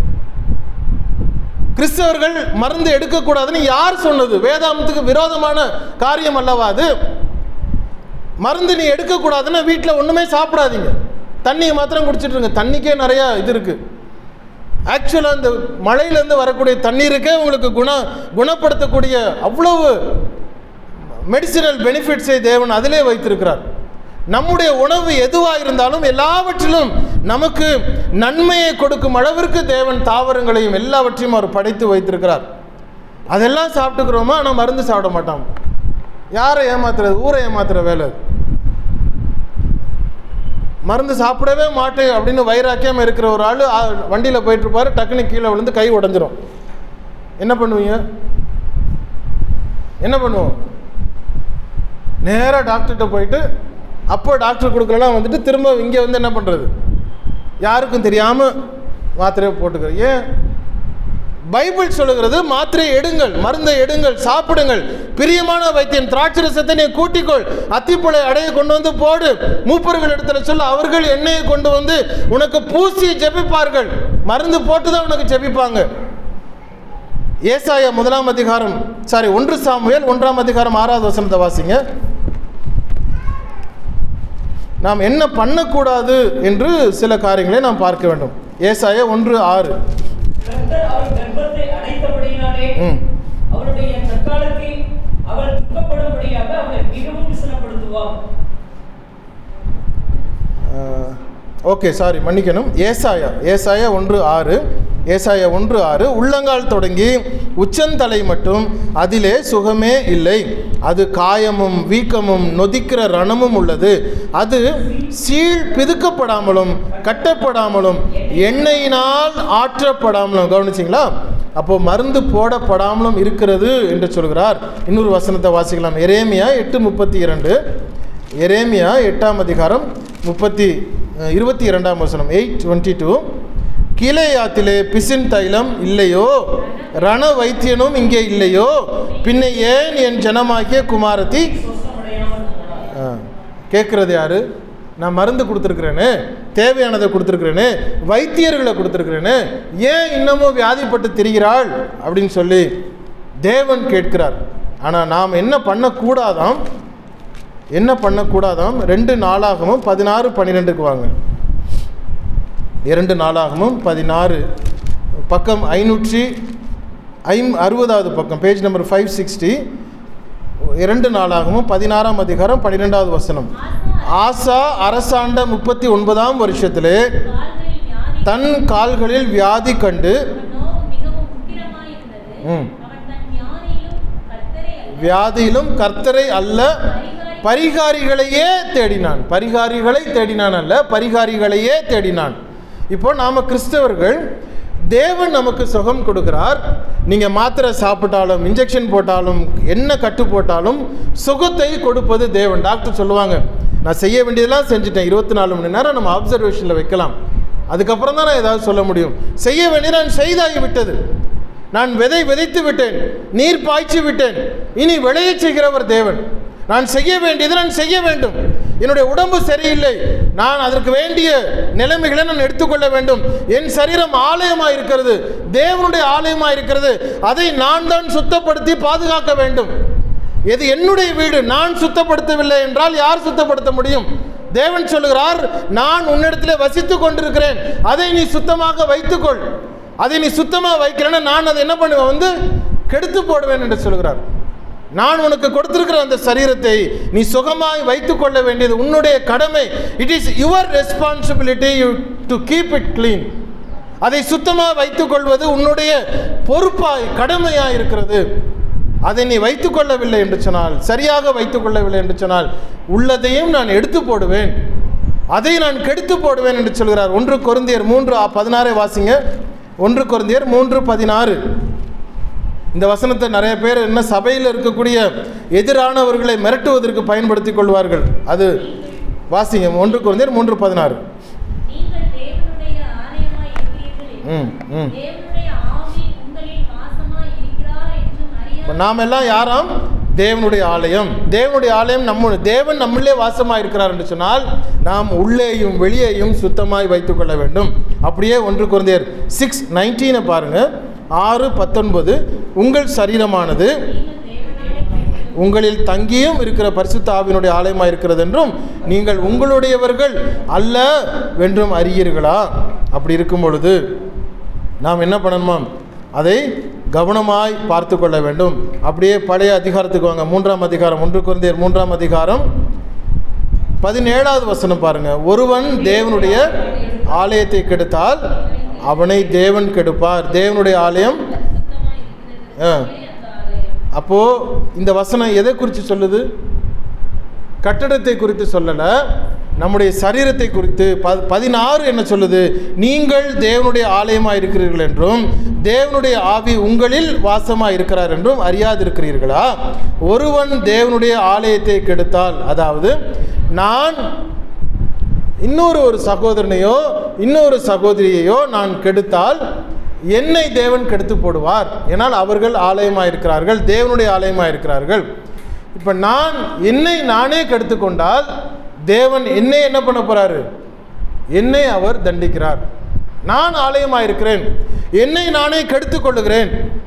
S1: கிறிஸ்தவர்கள் மருந்து எடுக்கக்கூடாதுன்னு யார் சொன்னது வேதாந்தத்துக்கு விரோதமான காரியம் அல்லவா அது மருந்து நீ எடுக்கக்கூடாதுன்னா வீட்டில் ஒன்றுமே சாப்பிடாதீங்க தண்ணியை மாத்திரம் குடிச்சிட்டு இருங்க தண்ணிக்கே நிறையா இது இருக்குது ஆக்சுவலாக இந்த மழையிலேருந்து வரக்கூடிய தண்ணீருக்கே உங்களுக்கு குண குணப்படுத்தக்கூடிய அவ்வளவு மெடிசினல் பெனிஃபிட்ஸை தேவன் அதிலே வைத்திருக்கிறார் நம்முடைய உணவு எதுவாக இருந்தாலும் எல்லாவற்றிலும் நமக்கு நன்மையை கொடுக்கும் அளவிற்கு தேவன் தாவரங்களையும் எல்லாவற்றையும் அவர் படைத்து வைத்திருக்கிறார் அதெல்லாம் சாப்பிட்டுக்கிறோமா ஆனால் மருந்து சாப்பிட மாட்டோம் யாரை ஏமாத்துறது ஊரை ஏமாத்துற வேலை அது மருந்து சாப்பிடவே மாட்டேன் அப்படின்னு வைராக்கியம் இருக்கிற ஒரு ஆள் வண்டியில் போயிட்டு இருப்பாரு டக்குன்னு கீழே விழுந்து கை உடஞ்சிரும் என்ன பண்ணுவீங்க என்ன பண்ணுவோம் நேராக டாக்டர்கிட்ட போயிட்டு அப்போ டாக்டர் கொடுக்கலாம் வந்துட்டு திரும்ப இங்கே வந்து என்ன பண்ணுறது யாருக்கும் தெரியாமல் மாத்திரையை போட்டுக்கிறேன் ஏன் பைபிள் சொல்லுகிறது மாத்திரை எடுங்கள் மருந்தை எடுங்கள் சாப்பிடுங்கள் பிரியமான வைத்தியன் திராட்சரசத்தை நீ கூட்டிக்கொள் அத்திப்பழை அடைய கொண்டு வந்து போடு மூப்பர்கள் இடத்துல சொல்ல அவர்கள் எண்ணெயை கொண்டு வந்து உனக்கு பூசி ஜெபிப்பார்கள் மருந்து போட்டு தான் உனக்கு ஜெபிப்பாங்க ஏசாயா முதலாம் அதிகாரம் சாரி ஒன்று சாமுவேல் ஒன்றாம் அதிகாரம் ஆறாவது வசனத்தை வாசிங்க நாம் என்ன பண்ணக்கூடாது என்று சில காரியங்களை நாம் பார்க்க வேண்டும் ஏசாயா ஒன்று ஆறு
S3: கர்த்தர் அவள் கர்ப்பத்தை அடைத்தபடியினாலே
S1: ம்
S3: அவளுடைய தற்காலத்தில் அவள் துக்கப்படும்படியாக அவளை மிகவும் விசனப்படுத்துவார்
S1: ஓகே சாரி மன்னிக்கணும் ஏசாயா ஏசாயா ஒன்று ஆறு ஏசாயா ஒன்று ஆறு உள்ளங்கால் தொடங்கி உச்சந்தலை மட்டும் அதிலே சுகமே இல்லை அது காயமும் வீக்கமும் நொதிக்கிற ரணமும் உள்ளது அது சீழ் பிதுக்கப்படாமலும் கட்டப்படாமலும் எண்ணெயினால் ஆற்றப்படாமலும் கவனிச்சிங்களா அப்போ மருந்து போடப்படாமலும் இருக்கிறது என்று சொல்கிறார் இன்னொரு வசனத்தை வாசிக்கலாம் எரேமியா எட்டு முப்பத்தி இரண்டு எரேமியா எட்டாம் அதிகாரம் முப்பத்தி அஹ், இருபத்தி இரண்டாம் வசனம் எயிட் டுவெண்ட்டி டூ கீழேயாத்திலே பிசின் தைலம் இல்லையோ ரண வைத்தியனும் இங்கே இல்லையோ பின்ன ஏன் என் ஜனமாகிய குமாரத்தி
S3: சுத்தமடையாமல் போனார்
S1: கேட்குறது யாரு நான் மருந்து கொடுத்துருக்குறேனே தேவையானதை கொடுத்துருக்குறேனே வைத்தியர்களை கொடுத்துருக்குறேனே ஏன் இன்னமும் வியாதிப்பட்டு திரிகிறாள் அப்படின்னு சொல்லி தேவன் கேட்கிறார் ஆனால் நாம் என்ன பண்ணக்கூடாதாம் என்ன பண்ணக்கூடாதாம் ரெண்டு நாளாகவும் பதினாறு பன்னிரெண்டுக்கு வாங்க இரண்டு நாளாகவும் பதினாறு பக்கம் ஐநூற்றி ஐம் அறுபதாவது பக்கம் பேஜ் நம்பர் ஃபைவ் சிக்ஸ்டி இரண்டு நாளாகவும் பதினாறாம் அதிகாரம் பன்னிரெண்டாவது வசனம் ஆசா அரசாண்ட முப்பத்தி ஒன்பதாம் வருஷத்திலே
S2: கால்களில் வியாதி
S1: தன் கால்களில் வியாதி கண்டு
S2: அவன் நோவு மிகவும் உக்கிரமாயிருந்தது
S1: ம்.
S2: அவன் தன் வியாதியிலும் கர்த்தரை அல்ல
S1: வியாதியிலும் கர்த்தரை அல்ல பரிகாரிகளையே தேடினான் பரிகாரிகளை தேடினான் அல்ல பரிகாரிகளையே தேடினான் இப்போ நாம் கிறிஸ்தவர்கள் தேவன் நமக்கு சுகம் கொடுக்கிறார் நீங்கள் மாத்திரை சாப்பிட்டாலும் இன்ஜெக்ஷன் போட்டாலும் என்ன கட்டு போட்டாலும் சுகத்தை கொடுப்பது தேவன் டாக்டர் சொல்லுவாங்க நான் செய்ய வேண்டியதெல்லாம் செஞ்சுட்டேன் இருபத்தி நாலு மணி நேரம் நம்ம அப்சர்வேஷனில் வைக்கலாம் அதுக்கப்புறம் தான் நான் ஏதாவது சொல்ல முடியும் செய்ய வேண்டியது நான் செய்தாகி விட்டது நான் விதை விதைத்து விட்டேன் நீர் பாய்ச்சி விட்டேன் இனி விளையச் செய்கிறவர் தேவன் நான் செய்ய வேண்டியது நான் செய்ய வேண்டும் என்னுடைய உடம்பு சரியில்லை நான் அதற்கு வேண்டிய நிலைமைகளை நான் எடுத்துக்கொள்ள வேண்டும் என் சரீரம் ஆலயமாக இருக்கிறது தேவனுடைய ஆலயமாக இருக்கிறது அதை நான் தான் சுத்தப்படுத்தி பாதுகாக்க வேண்டும் இது என்னுடைய வீடு நான் சுத்தப்படுத்தவில்லை என்றால் யார் சுத்தப்படுத்த முடியும் தேவன் சொல்லுகிறார் நான் உன்னிடத்தில் வசித்துக் கொண்டிருக்கிறேன் அதை நீ சுத்தமாக வைத்துக்கொள் அதை நீ சுத்தமாக வைக்கிறேன்னா நான் அதை என்ன பண்ணுவேன் வந்து கெடுத்து போடுவேன் என்று சொல்கிறார் நான் உனக்கு கொடுத்திருக்கிற அந்த சரீரத்தை நீ சுகமாய் வைத்துக் கொள்ள வேண்டியது உன்னுடைய கடமை it is your responsibility you to keep it clean அதை சுத்தமாக வைத்துக் கொள்வது உன்னுடைய பொறுப்பாய் கடமையாய் இருக்கிறது அதை நீ வைத்துக் கொள்ளவில்லை என்று சொன்னால் சரியாக வைத்துக் கொள்ளவில்லை என்று சொன்னால் உள்ளதையும் நான் எடுத்து போடுவேன் அதை நான் கெடுத்து போடுவேன் என்று சொல்கிறார் ஒன்று கொருந்தியர் மூன்று ஆ, பதினாறை வாசிங்க ஒன்று கொருந்தியர் மூன்று பதினாறு இந்த வசனத்தை நிறைய பேர் என்ன சபையில் இருக்கக்கூடிய எதிரானவர்களை மிரட்டுவதற்கு பயன்படுத்திக் கொள்வார்கள் அது வாசிங்க ஒன்று கொருந்தியர் மூன்று பதினாறு
S2: நீங்கள் தேவனுடைய ஆலயமாய் இருக்கிறீர்கள்
S1: ம்,
S2: என்றும்
S1: ம்.
S2: தேவனுடைய ஆவி உங்களில் வாசமாய் இருக்கிறார் என்றும்
S1: இப்ப
S2: அறிய
S1: நாம் எல்லாம் யாராம் தேவனுடைய ஆலயம் தேவனுடைய ஆலயம் நம்ம தேவன் நம்மளே வாசமாக இருக்கிறார் என்று சொன்னால் நாம் உள்ளேயும் வெளியேயும் சுத்தமாய் வைத்துக்கொள்ள வேண்டும் அப்படியே ஒன்று குழந்தையர் சிக்ஸ் நைன்டீனை பாருங்க ஆறு பத்தொன்பது உங்கள் சரீரமானது உங்களில் தங்கியும் இருக்கிற பரிசுத்த ஆவியினுடைய ஆலயமாக இருக்கிறது என்றும் நீங்கள் உங்களுடையவர்கள் அல்ல வென்றும் அறியீர்களா அப்படி இருக்கும் பொழுது நாம் என்ன பண்ணணுமாம் அதை கவனமாய் பார்த்து கொள்ள வேண்டும் அப்படியே பழைய அதிகாரத்துக்கு வாங்க மூன்றாம் அதிகாரம் ஒன்று குழந்தையர் மூன்றாம் அதிகாரம் பதினேழாவது வசனம் பாருங்க ஒருவன் தேவனுடைய ஆலயத்தை கெடுத்தால் அவனை தேவன் கெடுப்பார் தேவனுடைய ஆலயம்
S2: சுத்தமாய் இருக்கிறது
S1: ஆ.
S2: அந்த ஆலயம்
S1: அப்போ இந்த வசனம் எதை குறித்து சொல்லுது கட்டடத்தை குறித்து சொல்லலை நம்முடைய சரீரத்தை குறித்து ப பதினாறு என்ன சொல்லுது நீங்கள் தேவனுடைய ஆலயமாக இருக்கிறீர்கள் என்றும் தேவனுடைய ஆவி உங்களில் வாசமாக இருக்கிறார் என்றும் அறியாதிருக்கிறீர்களா ஒருவன் தேவனுடைய ஆலயத்தை கெடுத்தால் அதாவது நான் இன்னொரு ஒரு சகோதரனையோ இன்னொரு சகோதரியையோ நான் கெடுத்தால் என்னை தேவன் கெடுத்து போடுவார் ஏனால் அவர்கள் ஆலயமாக இருக்கிறார்கள் தேவனுடைய ஆலயமாக இருக்கிறார்கள் இப்போ நான் என்னை நானே கெடுத்து கொண்டால் தேவன் என்னை என்ன பண்ண போறாரு என்னை அவர் தண்டிக்கிறார் நான் ஆலயமாக இருக்கிறேன் என்னை நானே கெடுத்து கொள்ளுகிறேன்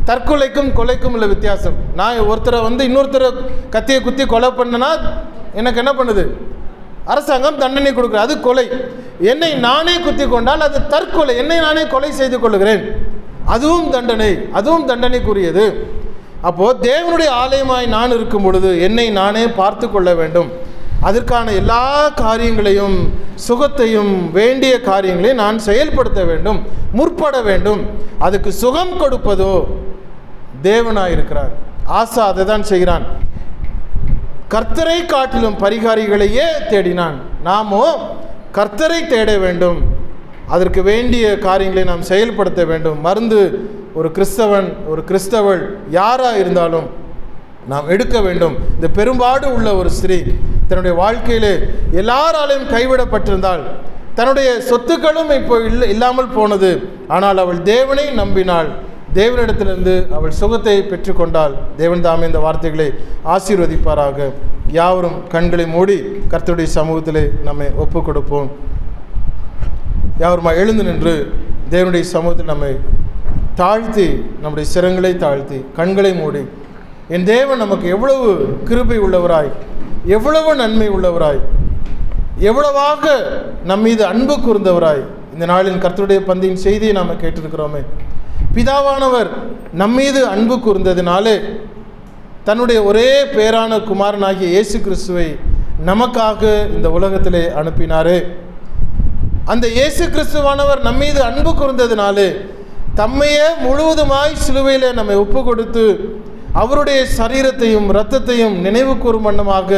S1: தற்கொலைக்கும் கொலைக்கும் உள்ள வித்தியாசம் நான் ஒருத்தரை வந்து இன்னொருத்தரை கத்தியை குத்தி கொலை பண்ணனா எனக்கு என்ன பண்ணுது அரசாங்கம் தண்டனை கொடுக்குறது அது கொலை என்னை நானே குத்தி கொண்டால் அது தற்கொலை என்னை நானே கொலை செய்து கொள்கிறேன் அதுவும் தண்டனை அதுவும் தண்டனைக்குரியது அப்போது தேவனுடைய ஆலயமாய் நான் இருக்கும் பொழுது என்னை நானே பார்த்து கொள்ள வேண்டும் அதற்கான எல்லா காரியங்களையும் சுகத்தையும் வேண்டிய காரியங்களையும் நான் செயல்படுத்த வேண்டும் முற்பட வேண்டும் அதுக்கு சுகம் கொடுப்பதோ தேவனாய் இருக்கிறார் ஆசா அதை தான் செய்கிறான் கர்த்தரை காட்டிலும் பரிகாரிகளையே தேடினான் நாமோ கர்த்தரை தேட வேண்டும் அதற்கு வேண்டிய காரியங்களை நாம் செயல்படுத்த வேண்டும் மருந்து ஒரு கிறிஸ்தவன் ஒரு கிறிஸ்தவள் யாராக இருந்தாலும் நாம் எடுக்க வேண்டும் இந்த பெரும்பாடு உள்ள ஒரு ஸ்திரீ தன்னுடைய வாழ்க்கையிலே எல்லாராலையும் கைவிடப்பட்டிருந்தால் தன்னுடைய சொத்துக்களும் இப்போ இல்லை இல்லாமல் போனது ஆனால் அவள் தேவனை நம்பினாள் தேவனிடத்திலிருந்து அவள் சுகத்தை பெற்றுக்கொண்டாள் தேவன் தாமே இந்த வார்த்தைகளை ஆசீர்வதிப்பாராக யாவரும் கண்களை மூடி கர்த்தருடைய சமூகத்திலே நம்மை ஒப்பு கொடுப்போம் யாவருமா எழுந்து நின்று தேவனுடைய சமூகத்தில் நம்மை தாழ்த்தி நம்முடைய சிரங்களை தாழ்த்தி கண்களை மூடி என் தேவன் நமக்கு எவ்வளவு கிருபை உள்ளவராய் எவ்வளவு நன்மை உள்ளவராய் எவ்வளவாக நம் மீது அன்பு கூர்ந்தவராய் இந்த நாளின் கர்த்தருடைய பந்தியின் செய்தியை நாம் கேட்டிருக்கிறோமே பிதாவானவர் நம்மீது அன்பு கூர்ந்ததினாலே தன்னுடைய ஒரே பேரான குமாரனாகிய இயேசு கிறிஸ்துவை நமக்காக இந்த உலகத்திலே அனுப்பினாரே அந்த இயேசு கிறிஸ்துவானவர் நம்மீது அன்பு கூர்ந்ததினாலே தம்மையே முழுவதுமாய் சிலுவையில் நம்மை ஒப்பு கொடுத்து அவருடைய சரீரத்தையும் இரத்தத்தையும் நினைவு கூறும் வண்ணமாக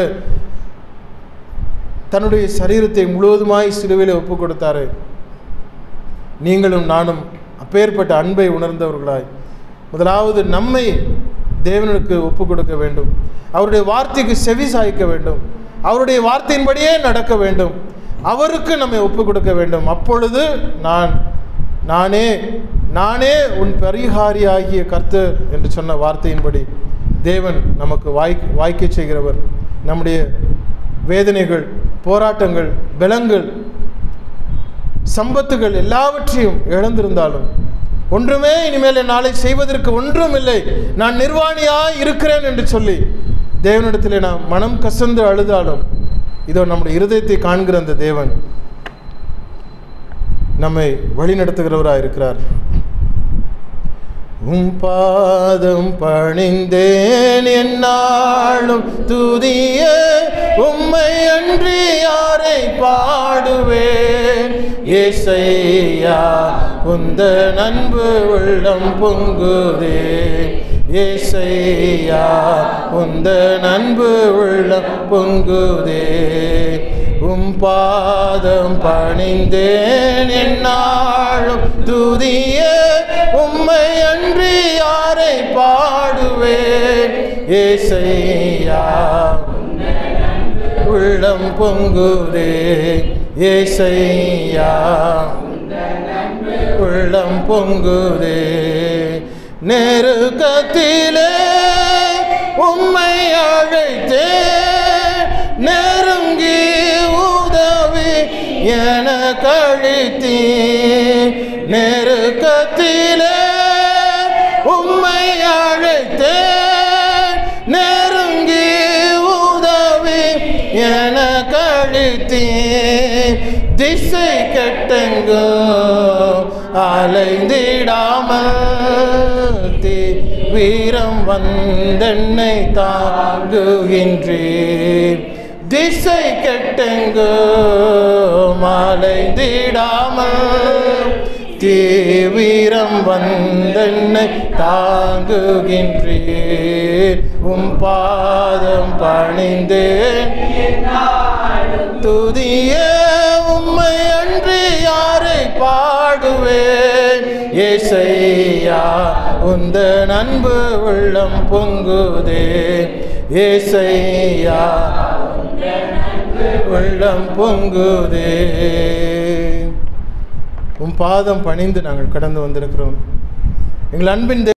S1: தன்னுடைய சரீரத்தை முழுவதுமாய் சிலுவையில் ஒப்பு கொடுத்தாரு நீங்களும் நானும் அப்பேற்பட்ட அன்பை உணர்ந்தவர்களாய் முதலாவது நம்மை தேவனுக்கு ஒப்பு கொடுக்க வேண்டும் அவருடைய வார்த்தைக்கு செவி சாய்க்க வேண்டும் அவருடைய வார்த்தையின்படியே நடக்க வேண்டும் அவருக்கு நம்மை ஒப்பு கொடுக்க வேண்டும் அப்பொழுது நான் நானே நானே உன் பரிகாரியாகிய கர்த்தர் என்று சொன்ன வார்த்தையின்படி தேவன் நமக்கு வாய் வாய்க்க செய்கிறவர் நம்முடைய வேதனைகள் போராட்டங்கள் பலங்கள் சம்பத்துகள் எல்லாவற்றையும் இழந்திருந்தாலும் ஒன்றுமே இனிமேல் நாளை செய்வதற்கு ஒன்றும் இல்லை நான் நிர்வாணியாய் இருக்கிறேன் என்று சொல்லி தேவனிடத்திலே நாம் மனம் கசந்து அழுதாலும் இதோ நம்முடைய இருதயத்தை காண்கிற அந்த தேவன் நம்மை வழிநடத்துகிறவராக இருக்கிறார் உம் பாதம் பணிந்தேன் என்னாலும் துதிய உம்மை அன்றி யாரை பாடுவேன் ஏசையா உந்த நண்பு உள்ளம் பொங்குதே ஏசையா உந்த நண்பு உள்ளம் பொங்குதே உம் பாதம் பணிந்தேன் என்னாலும் துதிய உம்மை அன்றி யாரை பாடுவேன் ஏசையா உள்ளம் பொங்குதே ஏசையா உள்ளம் பொங்குதே நெருக்கத்திலே உம்மை அழைத்தே நெருங்கி உதவி என கழித்தீ நெருக்கத்திலே உம்மை அழைத்தே நெருங்கி உதவி என கழித்தீ திசை கெட்டங்கோ அலைந்திடாமல் தீ வீரம் வந்தென்னை தாங்குகின்றீர் திசை கெட்டங்கோ மலைந்திடாமல் தீவிரம் வந்தென்னை தாங்குகின்றீர் உம் பாதம் பணிந்தேன் துதிய உம்மை அன்றி யாரை பாடுவேன் ஏசையா உந்த நண்பு உள்ளம் பொங்குதே ஏசையா உள்ளம் பொங்குதே உம் பாதம் பணிந்து நாங்கள் கடந்து வந்திருக்கிறோம் எங்கள் அன்பின்